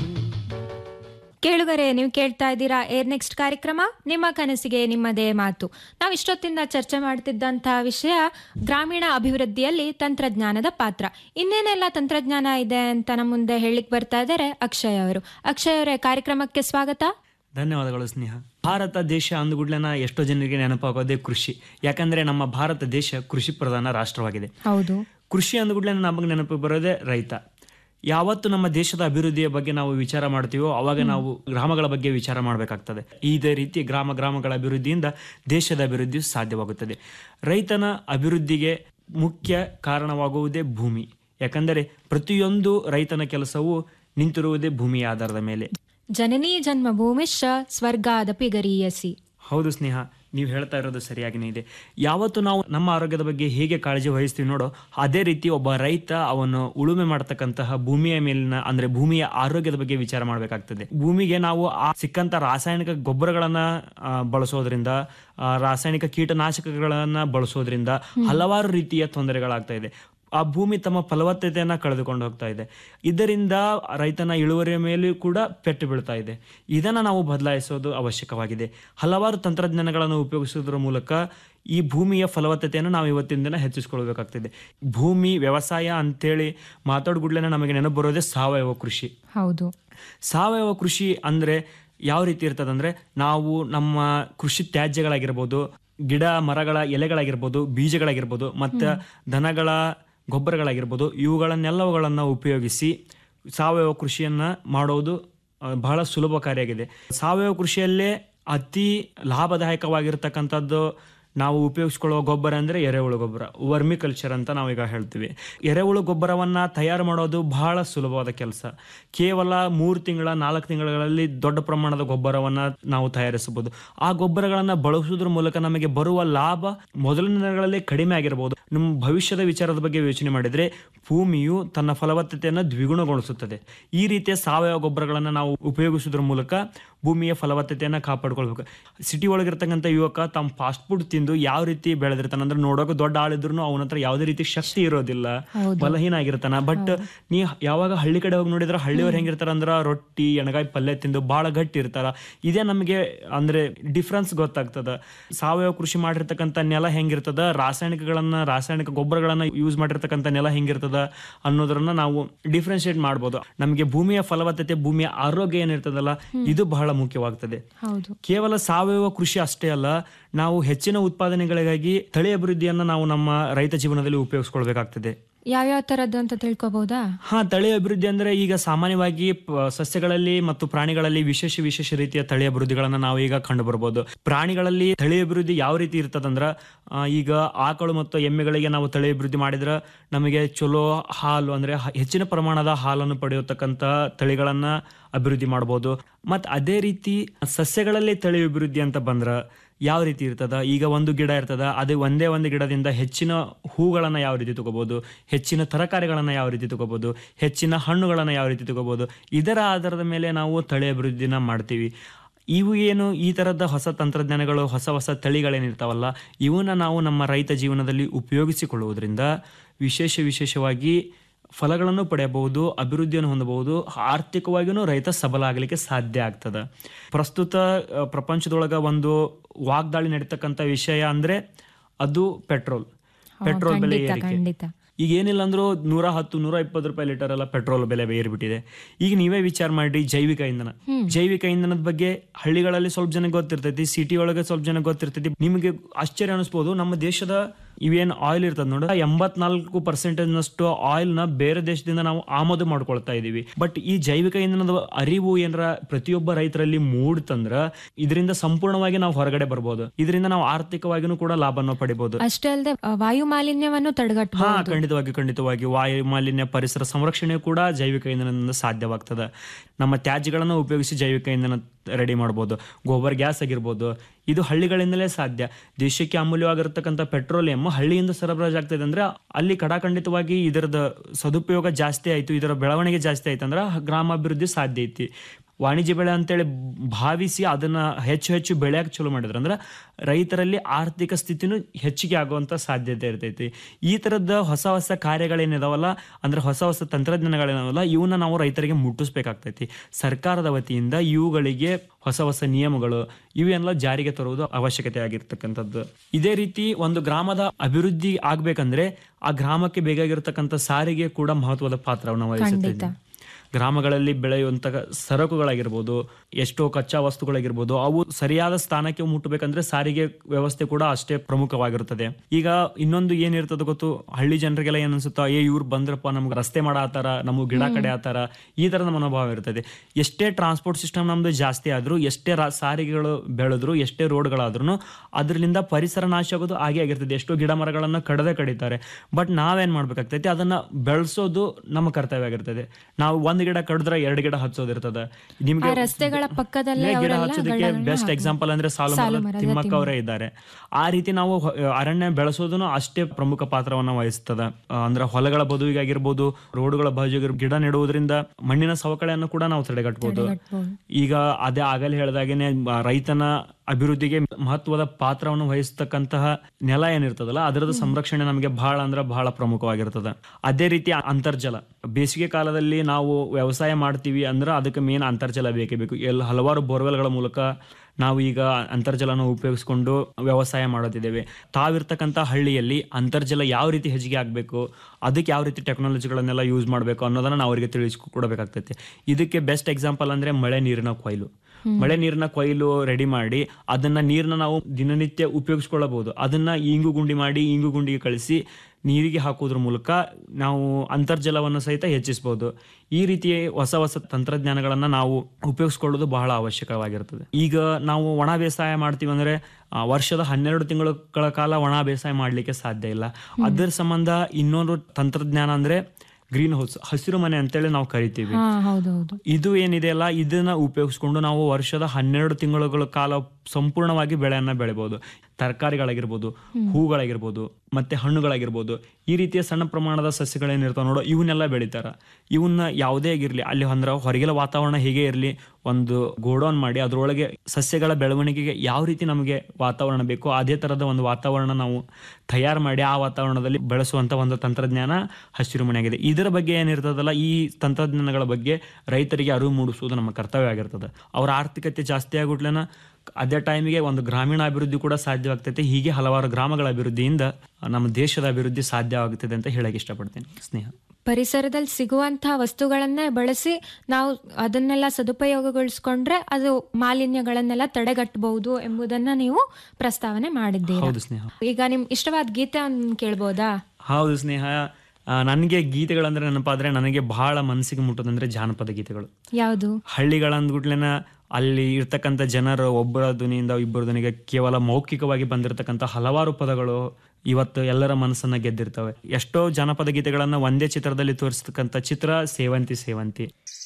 ಕೇಳುಗರೆ ನೀವು ಕೇಳ್ತಾ ಇದ್ದೀರಾ ಏರ್ ನೆಕ್ಸ್ಟ್ ಕಾರ್ಯಕ್ರಮ ನಿಮ್ಮ ಕನಸಿಗೆ ನಿಮ್ಮದೇ ಮಾತು ನಾವು ಇಷ್ಟೊತ್ತಿಂದ ಚರ್ಚೆ ಮಾಡ್ತಿದ್ದಂತಹ ವಿಷಯ ಗ್ರಾಮೀಣ ಅಭಿವೃದ್ಧಿಯಲ್ಲಿ ತಂತ್ರಜ್ಞಾನದ ಪಾತ್ರ ಇನ್ನೇನೆಲ್ಲ ತಂತ್ರಜ್ಞಾನ ಇದೆ ಅಂತ ನಮ್ಮ ಮುಂದೆ ಹೇಳಿಕ್ ಬರ್ತಾ ಇದ್ದಾರೆ ಅಕ್ಷಯ್ ಅವರು ಅಕ್ಷಯ್ ಅವರೇ ಕಾರ್ಯಕ್ರಮಕ್ಕೆ ಸ್ವಾಗತ ಧನ್ಯವಾದಗಳು ಸ್ನೇಹ ಭಾರತ ದೇಶ ಅಂದುಗುಡ್ಲೆನ ಎಷ್ಟೋ ಜನರಿಗೆ ನೆನಪಾಗೋದೇ ಕೃಷಿ ಯಾಕಂದ್ರೆ ನಮ್ಮ ಭಾರತ ದೇಶ ಕೃಷಿ ಪ್ರಧಾನ ರಾಷ್ಟ್ರವಾಗಿದೆ ಹೌದು ಕೃಷಿ ಅಂದುಗುಡ್ಲೆ ನಮಗೆ ನೆನಪು ಬರೋದೇ ರೈತ ಯಾವತ್ತು ನಮ್ಮ ದೇಶದ ಅಭಿವೃದ್ಧಿಯ ಬಗ್ಗೆ ನಾವು ವಿಚಾರ ಮಾಡ್ತೀವೋ ಅವಾಗ ನಾವು ಗ್ರಾಮಗಳ ಬಗ್ಗೆ ವಿಚಾರ ಮಾಡಬೇಕಾಗ್ತದೆ ಇದೇ ರೀತಿ ಗ್ರಾಮ ಗ್ರಾಮಗಳ ಅಭಿವೃದ್ಧಿಯಿಂದ ದೇಶದ ಅಭಿವೃದ್ಧಿ ಸಾಧ್ಯವಾಗುತ್ತದೆ ರೈತನ ಅಭಿವೃದ್ಧಿಗೆ ಮುಖ್ಯ ಕಾರಣವಾಗುವುದೇ ಭೂಮಿ ಯಾಕಂದರೆ ಪ್ರತಿಯೊಂದು ರೈತನ ಕೆಲಸವು ನಿಂತಿರುವುದೇ ಭೂಮಿಯ ಆಧಾರದ ಮೇಲೆ ಜನನೀ ಜನ್ಮ ಭೂಮಿಶ್ಚ ಸ್ವರ್ಗಾದಪಿ ಗರೀಯಸಿ ಹೌದು ಸ್ನೇಹ ನೀವು ಹೇಳ್ತಾ ಇರೋದು ಸರಿಯಾಗಿನೇ ಇದೆ ಯಾವತ್ತು ನಾವು ನಮ್ಮ ಆರೋಗ್ಯದ ಬಗ್ಗೆ ಹೇಗೆ ಕಾಳಜಿ ವಹಿಸ್ತೀವಿ ನೋಡೋ ಅದೇ ರೀತಿ ಒಬ್ಬ ರೈತ ಅವನು ಉಳುಮೆ ಮಾಡ್ತಕ್ಕಂತಹ ಭೂಮಿಯ ಮೇಲಿನ ಅಂದ್ರೆ ಭೂಮಿಯ ಆರೋಗ್ಯದ ಬಗ್ಗೆ ವಿಚಾರ ಮಾಡಬೇಕಾಗ್ತದೆ ಭೂಮಿಗೆ ನಾವು ಆ ಸಿಕ್ಕಂತ ರಾಸಾಯನಿಕ ಗೊಬ್ಬರಗಳನ್ನ ಆ, ಬಳಸೋದ್ರಿಂದ ಆ, ರಾಸಾಯನಿಕ ಕೀಟನಾಶಕಗಳನ್ನ ಬಳಸೋದ್ರಿಂದ ಹಲವಾರು ರೀತಿಯ ತೊಂದರೆಗಳಾಗ್ತಾ ಇದೆ ಆ ಭೂಮಿ ತಮ್ಮ ಫಲವತ್ತತೆಯನ್ನ ಕಳೆದುಕೊಂಡು ಹೋಗ್ತಾ ಇದೆ ಇದರಿಂದ ರೈತನ ಇಳುವರಿಯ ಮೇಲೂ ಕೂಡ ಪೆಟ್ಟು ಬೀಳ್ತಾ ಇದೆ ಇದನ್ನ ನಾವು ಬದಲಾಯಿಸೋದು ಅವಶ್ಯಕವಾಗಿದೆ ಹಲವಾರು ತಂತ್ರಜ್ಞಾನಗಳನ್ನು ಉಪಯೋಗಿಸೋದ್ರ ಮೂಲಕ ಈ ಭೂಮಿಯ ಫಲವತ್ತತೆಯನ್ನು ನಾವು ಇವತ್ತಿನ ದಿನ ಹೆಚ್ಚಿಸ್ಕೊಳ್ಬೇಕಾಗ್ತದೆ ಭೂಮಿ ವ್ಯವಸಾಯ ಅಂತೇಳಿ ಮಾತಾಡ್ಗುಡ್ಲೇನೆ ನಮಗೆ ನೆನಪು ಬರೋದೇ ಸಾವಯವ ಕೃಷಿ ಹೌದು ಸಾವಯವ ಕೃಷಿ ಅಂದ್ರೆ ಯಾವ ರೀತಿ ಇರ್ತದಂದ್ರೆ ನಾವು ನಮ್ಮ ಕೃಷಿ ತ್ಯಾಜ್ಯಗಳಾಗಿರ್ಬೋದು ಗಿಡ ಮರಗಳ ಎಲೆಗಳಾಗಿರ್ಬೋದು ಬೀಜಗಳಾಗಿರ್ಬೋದು ಮತ್ತು ದನಗಳ ಗೊಬ್ಬರಗಳಾಗಿರ್ಬೋದು ಇವುಗಳನ್ನೆಲ್ಲವುಗಳನ್ನು ಉಪಯೋಗಿಸಿ ಸಾವಯವ ಕೃಷಿಯನ್ನ ಮಾಡೋದು ಆ, ಬಹಳ ಸುಲಭಕಾರಿಯಾಗಿದೆ ಸಾವಯವ ಕೃಷಿಯಲ್ಲೇ ಅತಿ ಲಾಭದಾಯಕವಾಗಿರ್ತಕ್ಕಂಥದ್ದು ನಾವು ಉಪಯೋಗಿಸ್ಕೊಳ್ಳುವ ಗೊಬ್ಬರ ಅಂದರೆ ಎರೆಹುಳು ಗೊಬ್ಬರ ವರ್ಮಿ ಕಲ್ಚರ್ ಅಂತ ನಾವೀಗ ಹೇಳ್ತೀವಿ ಎರೆಹುಳು ಗೊಬ್ಬರವನ್ನು ತಯಾರು ಮಾಡೋದು ಬಹಳ ಸುಲಭವಾದ ಕೆಲಸ ಕೇವಲ ಮೂರು ತಿಂಗಳ ನಾಲ್ಕು ತಿಂಗಳಲ್ಲಿ ದೊಡ್ಡ ಪ್ರಮಾಣದ ಗೊಬ್ಬರವನ್ನು ನಾವು ತಯಾರಿಸಬಹುದು ಆ ಗೊಬ್ಬರಗಳನ್ನು ಬಳಸುವುದ್ರ ಮೂಲಕ ನಮಗೆ ಬರುವ ಲಾಭ ಮೊದಲಿನ ದಿನಗಳಲ್ಲಿ ಕಡಿಮೆ ಆಗಿರಬಹುದು ನಮ್ಮ ಭವಿಷ್ಯದ ವಿಚಾರದ ಬಗ್ಗೆ ಯೋಚನೆ ಮಾಡಿದರೆ ಭೂಮಿಯು ತನ್ನ ಫಲವತ್ತತೆಯನ್ನು ದ್ವಿಗುಣಗೊಳಿಸುತ್ತದೆ ಈ ರೀತಿಯ ಸಾವಯವ ಗೊಬ್ಬರಗಳನ್ನು ನಾವು ಉಪಯೋಗಿಸುವುದರ ಮೂಲಕ ಭೂಮಿಯ ಫಲವತ್ತತೆಯನ್ನ ಕಾಪಾಡ್ಕೊಳ್ಬೇಕು ಸಿಟಿ ಒಳಗಿರ್ತಕ್ಕಂಥ ಯುವಕ ತಮ್ಮ ಫಾಸ್ಟ್ ಫುಡ್ ತಿಂದು ಯಾವ ರೀತಿ ಬೆಳೆದಿರ್ತಾನ ಅಂದ್ರೆ ನೋಡೋಕೆ ದೊಡ್ಡ ಆಳಿದ್ರು ಅವನ ಹತ್ರ ಯಾವುದೇ ರೀತಿ ಶಕ್ತಿ ಇರೋದಿಲ್ಲ ಹೌದು. ಬಲಹೀನ ಆಗಿರ್ತಾನ ಬಟ್ ನೀ ಯಾವಾಗ ಹಳ್ಳಿ ಕಡೆ ಹೋಗಿ ನೋಡಿದ್ರೆ ಹಳ್ಳಿಯವ್ರು ಹೆಂಗಿರ್ತಾರ ಅಂದ್ರ ರೊಟ್ಟಿ ಎಣಗಾಯಿ ಪಲ್ಯ ತಿಂದು ಬಹಳ ಗಟ್ಟಿ ಇರ್ತಾರ ಇದೇ ನಮಗೆ ಅಂದ್ರೆ ಡಿಫ್ರೆನ್ಸ್ ಗೊತ್ತಾಗ್ತದ ಸಾವಯವ ಕೃಷಿ ಮಾಡಿರ್ತಕ್ಕಂಥ ನೆಲ ಹೆಂಗಿರ್ತದ ರಾಸಾಯನಿಕಗಳನ್ನ ರಾಸಾಯನಿಕ ಗೊಬ್ಬರಗಳನ್ನ ಯೂಸ್ ಮಾಡಿರ್ತಕ್ಕಂಥ ನೆಲ ಹೆಂಗಿರ್ತದ ಅನ್ನೋದ್ರನ್ನ ನಾವು ಡಿಫ್ರೆನ್ಶಿಯೇಟ್ ಮಾಡ್ಬೋದು ನಮಗೆ ಭೂಮಿಯ ಫಲವತ್ತತೆ ಭೂಮಿಯ ಆರೋಗ್ಯ ಏನಿರ್ತದಲ್ಲ ಇದು ಬಹಳ ಮುಖ್ಯವಾಗ್ತದೆ ಹೌದು ಕೇವಲ ಸಾವಯವ ಕೃಷಿ ಅಷ್ಟೇ ಅಲ್ಲ ನಾವು ಹೆಚ್ಚಿನ ಉತ್ಪಾದನೆಗಳಿಗಾಗಿ ತಳಿ ಅಭಿವೃದ್ಧಿಯನ್ನ ನಾವು ನಮ್ಮ ರೈತ ಜೀವನದಲ್ಲಿ ಉಪಯೋಗಿಸ್ಕೊಳ್ಬೇಕಾಗ್ತದೆ ಯಾವ್ಯಾವ ತರದ್ದು ಅಂತ ತಿಳ್ಕೊಬಹುದಾ ಹಾ ತಳಿ ಅಭಿವೃದ್ಧಿ ಅಂದ್ರೆ ಈಗ ಸಾಮಾನ್ಯವಾಗಿ ಪ- ಸಸ್ಯಗಳಲ್ಲಿ ಮತ್ತು ಪ್ರಾಣಿಗಳಲ್ಲಿ ವಿಶೇಷ ವಿಶೇಷ ರೀತಿಯ ತಳಿ ಅಭಿವೃದ್ಧಿಗಳನ್ನ ನಾವು ಈಗ ಕಂಡು ಬರ್ಬೋದು ಪ್ರಾಣಿಗಳಲ್ಲಿ ತಳಿ ಅಭಿವೃದ್ಧಿ ಯಾವ ರೀತಿ ಇರ್ತದಂದ್ರ ಆ, ಈಗ ಆಕಳು ಮತ್ತು ಎಮ್ಮೆಗಳಿಗೆ ನಾವು ತಳಿ ಅಭಿವೃದ್ಧಿ ಮಾಡಿದ್ರೆ ನಮಗೆ ಚಲೋ ಹಾಲು ಅಂದ್ರೆ ಹ- ಹೆಚ್ಚಿನ ಪ್ರಮಾಣದ ಹಾಲನ್ನು ಪಡೆಯತಕ್ಕಂತ ತಳಿಗಳನ್ನ ಅಭಿವೃದ್ಧಿ ಮಾಡ್ಬೋದು ಮತ್ ಅದೇ ರೀತಿ ಸಸ್ಯಗಳಲ್ಲಿ ತಳಿ ಅಭಿವೃದ್ಧಿ ಅಂತ ಬಂದ್ರ ಯಾವ ರೀತಿ ಇರ್ತದ ಈಗ ಒಂದು ಗಿಡ ಇರ್ತದ ಅದು ಒಂದೇ ಒಂದು ಗಿಡದಿಂದ ಹೆಚ್ಚಿನ ಹೂಗಳನ್ನ ಯಾವ ರೀತಿ ತಗೋಬಹುದು ಹೆಚ್ಚಿನ ತರಕಾರಿಗಳನ್ನ ಯಾವ ರೀತಿ ತಗೋಬಹುದು ಹೆಚ್ಚಿನ ಹಣ್ಣುಗಳನ್ನ ಯಾವ ರೀತಿ ತಗೋಬಹುದು ಇದರ ಆಧಾರದ ಮೇಲೆ ನಾವು ತಳಿ ಅಭಿವೃದ್ಧಿನ ಮಾಡ್ತೀವಿ ಇವು ಏನು ಈ ತರದ ಹೊಸ ತಂತ್ರಜ್ಞಾನಗಳು ಹೊಸ ಹೊಸ ತಳಿಗಳೇನಿರ್ತಾವಲ್ಲ ಇವನ್ನ ನಾವು ನಮ್ಮ ರೈತ ಜೀವನದಲ್ಲಿ ಉಪಯೋಗಿಸಿಕೊಳ್ಳುವುದರಿಂದ ವಿಶೇಷ ವಿಶೇಷವಾಗಿ ಫಲಗಳನ್ನು ಪಡೆಯಬಹುದು ಅಭಿವೃದ್ಧಿಯನ್ನು ಹೊಂದಬಹುದು ಆರ್ಥಿಕವಾಗಿಯೂ ರೈತ ಸಬಲ ಆಗಲಿಕ್ಕೆ ಸಾಧ್ಯ ಆಗ್ತದೆ ಪ್ರಸ್ತುತ ಆ, ಪ್ರಪಂಚದೊಳಗ ಒಂದು ವಾಗ್ದಾಳಿ ನಡೀತಕ್ಕಂಥ ವಿಷಯ ಅಂದ್ರೆ ಅದು ಪೆಟ್ರೋಲ್ ಪೆಟ್ರೋಲ್ ಬೆಲೆ ಖಂಡಿತ ಏರಿಕೆ ಖಂಡಿತ ಈಗ ಏನಿಲ್ಲ ಅಂದ್ರೂ ನೂರ ಹತ್ತು ನೂರ ಇಪ್ಪತ್ತು ರೂಪಾಯಿ ಲೀಟರ್ ಎಲ್ಲ ಪೆಟ್ರೋಲ್ ಬೆಲೆ ಏರ್ಬಿಟ್ಟಿದೆ ಈಗ ನೀವೇ ವಿಚಾರ ಮಾಡಿ ಜೈವಿಕ ಇಂಧನ ಜೈವಿಕ ಇಂಧನದ ಬಗ್ಗೆ ಹಳ್ಳಿಗಳಲ್ಲಿ ಸ್ವಲ್ಪ ಜನ ಗೊತ್ತಿರ್ತೈತಿ ಸಿಟಿ ಒಳಗೆ ಸ್ವಲ್ಪ ಜನ ಗೊತ್ತಿರ್ತೈತಿ ನಿಮಗೆ ಆಶ್ಚರ್ಯ ಅನಿಸ್ಬೋದು ನಮ್ಮ ದೇಶದ ಇವೇನ್ ಆಯಿಲ್ ಇರ್ತದ ನೋಡ ಎಂಬತ್ನಾಲ್ಕು ಪರ್ಸೆಂಟೇಜ್ ನಷ್ಟು ಆಯಿಲ್ ನ ಬೇರೆ ದೇಶದಿಂದ ನಾವು ಆಮದು ಮಾಡ್ಕೊಳ್ತಾ ಇದೀವಿ ಬಟ್ ಈ ಜೈವಿಕ ಇಂಧನದ ಅರಿವು ಏನಾರ ಪ್ರತಿಯೊಬ್ಬ ರೈತರಲ್ಲಿ ಮೂಡ್ತಂದ್ರ ಇದರಿಂದ ಸಂಪೂರ್ಣವಾಗಿ ನಾವು ಹೊರಗಡೆ ಬರ್ಬೋದು ಇದರಿಂದ ನಾವು ಆರ್ಥಿಕವಾಗಿನೂ ಕೂಡ ಲಾಭವನ್ನು ಪಡಿಬಹುದು ಅಷ್ಟೇ ಅಲ್ಲದೆ ವಾಯು ಮಾಲಿನ್ಯವನ್ನು ಹಾ ತಡೆಗಟ್ಟಬಹುದು ಖಂಡಿತವಾಗಿ ಖಂಡಿತವಾಗಿ ವಾಯು ಮಾಲಿನ್ಯ ಪರಿಸರ ಸಂರಕ್ಷಣೆ ಕೂಡ ಜೈವಿಕ ಇಂಧನದಿಂದ ಸಾಧ್ಯವಾಗ್ತದೆ ನಮ್ಮ ತ್ಯಾಜ್ಯಗಳನ್ನು ಉಪಯೋಗಿಸಿ ಜೈವಿಕ ಇಂಧನ ರೆಡಿ ಮಾಡ್ಬೋದು ಗೋಬರ್ ಗ್ಯಾಸ್ ಆಗಿರ್ಬೋದು ಇದು ಹಳ್ಳಿಗಳಿಂದಲೇ ಸಾಧ್ಯ ದೇಶಕ್ಕೆ ಅಮೂಲ್ಯವಾಗಿರ್ತಕ್ಕಂಥ ಪೆಟ್ರೋಲಿಯಂ ಹಳ್ಳಿಯಿಂದ ಸರಬರಾಜು ಆಗ್ತದೆ ಅಂದ್ರೆ ಅಲ್ಲಿ ಕಡಾಖಂಡಿತವಾಗಿ ಇದರದ ಸದುಪಯೋಗ ಜಾಸ್ತಿ ಆಯ್ತು ಇದರ ಬೆಳವಣಿಗೆ ಜಾಸ್ತಿ ಆಯ್ತು ಅಂದ್ರೆ ಗ್ರಾಮಾಭಿವೃದ್ಧಿ ಸಾಧ್ಯ ಐತಿ ವಾಣಿಜ್ಯ ಬೆಳೆ ಅಂತೇಳಿ ಭಾವಿಸಿ ಅದನ್ನ ಹೆಚ್ಚು ಹೆಚ್ಚು ಬೆಳೆಯಕ್ಕೆ ಚಲೋ ಮಾಡಿದ್ರ ಅಂದ್ರೆ ರೈತರಲ್ಲಿ ಆರ್ಥಿಕ ಸ್ಥಿತಿನೂ ಹೆಚ್ಚಿಗೆ ಆಗುವಂತ ಸಾಧ್ಯತೆ ಇರ್ತೈತಿ ಈ ತರದ ಹೊಸ ಹೊಸ ಕಾರ್ಯಗಳೇನಿದಾವಲ್ಲ ಅಂದ್ರೆ ಹೊಸ ಹೊಸ ತಂತ್ರಜ್ಞಾನಗಳೇನಾವಲ್ಲ ಇವನ್ನ ನಾವು ರೈತರಿಗೆ ಮುಟ್ಟಿಸ್ಬೇಕಾಗ್ತೈತಿ ಸರ್ಕಾರದ ವತಿಯಿಂದ ಇವುಗಳಿಗೆ ಹೊಸ ಹೊಸ ನಿಯಮಗಳು ಇವೆಲ್ಲ ಜಾರಿಗೆ ತರುವುದು ಅವಶ್ಯಕತೆ ಆಗಿರ್ತಕ್ಕಂಥದ್ದು ಇದೇ ರೀತಿ ಒಂದು ಗ್ರಾಮದ ಅಭಿವೃದ್ಧಿ ಆಗ್ಬೇಕಂದ್ರೆ ಆ ಗ್ರಾಮಕ್ಕೆ ಬೇಕಾಗಿರ್ತಕ್ಕಂಥ ಸಾರಿಗೆ ಕೂಡ ಮಹತ್ವದ ಪಾತ್ರವನ್ನು ವಹಿಸುತ್ತೆ ಗ್ರಾಮಗಳಲ್ಲಿ ಬೆಳೆಯುವಂತಹ ಸರಕುಗಳಾಗಿರ್ಬೋದು ಎಷ್ಟೋ ಕಚ್ಚಾ ವಸ್ತುಗಳಾಗಿರ್ಬೋದು ಅವು ಸರಿಯಾದ ಸ್ಥಾನಕ್ಕೆ ಮುಟ್ಟಬೇಕಂದ್ರೆ ಸಾರಿಗೆ ವ್ಯವಸ್ಥೆ ಕೂಡ ಅಷ್ಟೇ ಪ್ರಮುಖವಾಗಿರುತ್ತದೆ ಈಗ ಇನ್ನೊಂದು ಏನಿರ್ತದೆ ಗೊತ್ತು ಹಳ್ಳಿ ಜನರಿಗೆಲ್ಲ ಏನ್ ಅನ್ಸುತ್ತಾ ಏ ಇವ್ರು ಬಂದ್ರಪ್ಪ ನಮ್ಗೆ ರಸ್ತೆ ಮಾಡಾತಾರ ನಮಗೆ ಗಿಡ ಕಡೆ ಆತಾರ ಈ ತರದ ಮನೋಭಾವ ಇರ್ತದೆ ಎಷ್ಟೇ ಟ್ರಾನ್ಸ್ಪೋರ್ಟ್ ಸಿಸ್ಟಮ್ ನಮ್ದು ಜಾಸ್ತಿ ಆದ್ರೂ ಎಷ್ಟೇ ರಾ- ಸಾರಿಗೆಗಳು ಬೆಳೆದ್ರು ಎಷ್ಟೇ ರೋಡ್ಗಳಾದ್ರೂ ಅದರಿಂದ ಪರಿಸರ ನಾಶ ಆಗೋದು ಹಾಗೆ ಆಗಿರ್ತದೆ ಎಷ್ಟೋ ಗಿಡ ಮರಗಳನ್ನ ಕಡದೆ ಕಡಿತಾರೆ ಬಟ್ ನಾವೇನ್ ಮಾಡ್ಬೇಕಾಗ್ತೈತಿ ಅದನ್ನ ಬೆಳೆಸೋದು ನಮ್ಮ ಕರ್ತವ್ಯ ಆಗಿರ್ತದೆ ನಾವು ಒಂದ್ ಗಿಡ ಕಡಿದ್ರೆ ಎರಡು ಗಿಡ ಹಚ್ಚೋದಿರ್ತದೆ ಆ ನಿಮ್ಗೆ ರಸ್ತೆಗಳ ಪಕ್ಕದಲ್ಲೇ ಗಿಡ ಅವರೆಲ್ಲ ಹಚ್ಚೋದಕ್ಕೆ ಗಿಡಗಳನ್ನ ಬೆಸ್ಟ್ ಹಾಕ್ತಾರೆ. ಎಕ್ಸಾಂಪಲ್ ಅಂದ್ರೆ ಸಾಲು ಸಾಲು ಮರದ ಮರದ ತಿಮ್ಮಕ್ಕ ತಿಮ್ಮಕ್ಕ. ಅವರೇ ಇದ್ದಾರೆ ಆ ರೀತಿ ನಾವು ಹೊ- ಅರಣ್ಯ ಬೆಳೆಸೋದನ್ನು ಅಷ್ಟೇ ಪ್ರಮುಖ ಪಾತ್ರವನ್ನ ವಹಿಸ್ತದ ಆ, ಅಂದ್ರೆ ಹೊಲಗಳ ಬದುವಿಗಾಗಿರ್ಬೋದು ರೋಡ್ಗಳ ಬಾಜು ಗಿಡ ನೆಡುವುದರಿಂದ ಮಣ್ಣಿನ ಸವಕಳಿಯನ್ನು ಕೂಡ ನಾವು ತಡೆಗಟ್ಟಬಹುದು ಈಗ ಅದೇ ಆಗಲೇ ಹೇಳ್ದಾಗೇನೆ ಆ, ರೈತನ ಅಭಿವೃದ್ಧಿಗೆ ಮಹತ್ವದ ಪಾತ್ರವನ್ನು ವಹಿಸ್ತಕ್ಕಂತಹ ನೆಲ ಏನಿರ್ತದಲ್ಲ ಅದರದ ಸಂರಕ್ಷಣೆ ನಮಗೆ ಬಹಳ ಅಂದ್ರೆ ಬಹಳ ಪ್ರಮುಖವಾಗಿರ್ತದೆ ಅದೇ ರೀತಿ ಅಂತರ್ಜಲ ಬೇಸಿಗೆ ಕಾಲದಲ್ಲಿ ನಾವು ವ್ಯವಸಾಯ ಮಾಡ್ತೀವಿ ಅಂದ್ರೆ ಅದಕ್ಕೆ ಮೇನ್ ಅಂತರ್ಜಲ ಬೇಕೇ ಬೇಕು ಎಲ್ಲ ಹಲವಾರು ಬೋರ್ವೆಲ್ಗಳ ಮೂಲಕ ನಾವು ಈಗ ಅಂತರ್ಜಲನ ಉಪಯೋಗಿಸ್ಕೊಂಡು ವ್ಯವಸಾಯ ಮಾಡೋದಿದ್ದೇವೆ ತಾವಿರ್ತಕ್ಕಂಥ ಹಳ್ಳಿಯಲ್ಲಿ ಅಂತರ್ಜಲ ಯಾವ ರೀತಿ ಹೆಚ್ಚಿಗೆ ಆಗಬೇಕು ಅದಕ್ಕೆ ಯಾವ ರೀತಿ ಟೆಕ್ನಾಲಜಿಗಳನ್ನೆಲ್ಲ ಯೂಸ್ ಮಾಡಬೇಕು ಅನ್ನೋದನ್ನ ನಾವು ಅವರಿಗೆ ತಿಳಿಸ್ಕೊಡ್ಬೇಕಾಗ್ತೈತೆ ಇದಕ್ಕೆ ಬೆಸ್ಟ್ ಎಕ್ಸಾಂಪಲ್ ಅಂದ್ರೆ ಮಳೆ ನೀರಿನ ಕೊಯ್ಲು ಮಳೆ ನೀರಿನ ಕೊಯ್ಲು ರೆಡಿ ಮಾಡಿ ಅದನ್ನ ನೀರನ್ನ ನಾವು ದಿನನಿತ್ಯ ಉಪಯೋಗಿಸ್ಕೊಳ್ಳಬಹುದು ಅದನ್ನ ಇಂಗು ಗುಂಡಿ ಮಾಡಿ ಇಂಗು ಗುಂಡಿಗೆ ಕಳಿಸಿ ನೀರಿಗೆ ಹಾಕೋದ್ರ ಮೂಲಕ ನಾವು ಅಂತರ್ಜಲವನ್ನು ಸಹಿತ ಹೆಚ್ಚಿಸಬಹುದು ಈ ರೀತಿ ಹೊಸ ಹೊಸ ತಂತ್ರಜ್ಞಾನಗಳನ್ನ ನಾವು ಉಪಯೋಗಿಸ್ಕೊಳ್ಳೋದು ಬಹಳ ಅವಶ್ಯಕವಾಗಿರ್ತದೆ ಈಗ ನಾವು ಒಣ ಬೇಸಾಯ ಮಾಡ್ತೀವಿ ಅಂದ್ರೆ ಆ, ವರ್ಷದ ಹನ್ನೆರಡು ತಿಂಗಳ ಕಾಲ ಒಣ ಬೇಸಾಯ ಮಾಡ್ಲಿಕ್ಕೆ ಸಾಧ್ಯ ಇಲ್ಲ ಅದರ ಸಂಬಂಧ ಇನ್ನೊಂದು ತಂತ್ರಜ್ಞಾನ ಅಂದ್ರೆ ಗ್ರೀನ್ ಹೌಸ್ ಹಸಿರು ಮನೆ ಅಂತೇಳಿ ನಾವು ಕರಿತೀವಿ ಹಾ ಹೌದೌದು ಇದು ಏನಿದೆಯಲ್ಲ ಇದನ್ನ ಉಪಯೋಗಿಸ್ಕೊಂಡು ನಾವು ವರ್ಷದ ಹನ್ನೆರಡು ತಿಂಗಳುಗಳ ಕಾಲ ಸಂಪೂರ್ಣವಾಗಿ ಬೆಳೆಯನ್ನ ಬೆಳಿಬಹುದು ತರಕಾರಿಗಳಾಗಿರ್ಬೋದು ಹೂಗಳಾಗಿರ್ಬೋದು ಮತ್ತೆ ಹಣ್ಣುಗಳಾಗಿರ್ಬೋದು ಈ ರೀತಿಯ ಸಣ್ಣ ಪ್ರಮಾಣದ ಸಸ್ಯಗಳೇನಿರ್ತಾವ ನೋಡೋ ಇವನ್ನೆಲ್ಲ ಬೆಳಿತಾರ ಇವನ್ನ ಯಾವುದೇ ಆಗಿರ್ಲಿ ಅಲ್ಲಿ ಅಂದ್ರೆ ಹೊರಗಿನ ವಾತಾವರಣ ಹೇಗೆ ಇರಲಿ ಒಂದು ಗೋಡೌನ್ ಮಾಡಿ ಅದರೊಳಗೆ ಸಸ್ಯಗಳ ಬೆಳವಣಿಗೆಗೆ ಯಾವ ರೀತಿ ನಮಗೆ ವಾತಾವರಣ ಬೇಕೋ ಅದೇ ತರದ ಒಂದು ವಾತಾವರಣ ನಾವು ತಯಾರು ಮಾಡಿ ಆ ವಾತಾವರಣದಲ್ಲಿ ಬೆಳೆಸುವಂತ ಒಂದು ತಂತ್ರಜ್ಞಾನ ಹಸಿರು ಮನೆಯಾಗಿದೆ ಇದರ ಬಗ್ಗೆ ಏನಿರ್ತದಲ್ಲ ಈ ತಂತ್ರಜ್ಞಾನಗಳ ಬಗ್ಗೆ ರೈತರಿಗೆ ಅರಿವು ಮೂಡಿಸುವುದು ನಮ್ಮ ಕರ್ತವ್ಯ ಆಗಿರ್ತದೆ ಅವರ ಆರ್ಥಿಕತೆ ಜಾಸ್ತಿ ಆಗುಟ್ಲೇನ ಅದೇ ಟೈಮಿಗೆ ಒಂದು ಗ್ರಾಮೀಣ ಅಭಿವೃದ್ಧಿ ಕೂಡ ಸಾಧ್ಯವಾಗ್ತೈತೆ ಹೀಗೆ ಹಲವಾರು ಗ್ರಾಮಗಳ ಅಭಿವೃದ್ಧಿಯಿಂದ ನಮ್ಮ ದೇಶದ ಅಭಿವೃದ್ಧಿ ಸಾಧ್ಯವಾಗುತ್ತದೆ ಅಂತ ಹೇಳಕ್ ಇಷ್ಟಪಡ್ತೇನೆ ಸ್ನೇಹ ಪರಿಸರದಲ್ಲಿ ಸಿಗುವಂತಹ ವಸ್ತುಗಳನ್ನೇ ಬಳಸಿ ನಾವು ಅದನ್ನೆಲ್ಲ ಸದುಪಯೋಗಗೊಳಿಸ್ಕೊಂಡ್ರೆ ಅದು ಮಾಲಿನ್ಯಗಳನ್ನೆಲ್ಲ ತಡೆಗಟ್ಟಬಹುದು ಎಂಬುದನ್ನ ನೀವು ಪ್ರಸ್ತಾವನೆ ಮಾಡಿದ್ದೀರಾ ಹೌದು ಸ್ನೇಹ ಈಗ ನಿಮ್ ಇಷ್ಟವಾದ ಗೀತೆ ಕೇಳ್ಬೋದಾ ಹೌದು ಸ್ನೇಹ ಆ, ನನಗೆ ಗೀತೆಗಳಂದ್ರೆ ನೆನಪಾದ್ರೆ ನನಗೆ ಬಹಳ ಮನಸ್ಸಿಗೆ ಮುಟ್ಟೋದಂದ್ರೆ ಜಾನಪದ ಗೀತೆಗಳು ಯಾವುದು ಹಳ್ಳಿಗಳಂದ್ಗುಟ್ಲೆನ ಅಲ್ಲಿ ಇರ್ತಕ್ಕಂಥ ಜನರು ಒಬ್ಬರ ಧ್ವನಿಯಿಂದ ಇಬ್ಬರ ಧ್ವನಿಗೆ ಕೇವಲ ಮೌಖಿಕವಾಗಿ ಬಂದಿರತಕ್ಕಂಥ ಹಲವಾರು ಪದಗಳು ಇವತ್ತು ಎಲ್ಲರ ಮನಸ್ಸನ್ನ ಗೆದ್ದಿರ್ತವೆ ಎಷ್ಟೋ ಜಾನಪದ ಗೀತೆಗಳನ್ನ ಒಂದೇ ಚಿತ್ರದಲ್ಲಿ ತೋರಿಸ್ತಕ್ಕಂಥ ಚಿತ್ರ ಸೇವಂತಿ ಸೇವಂತಿ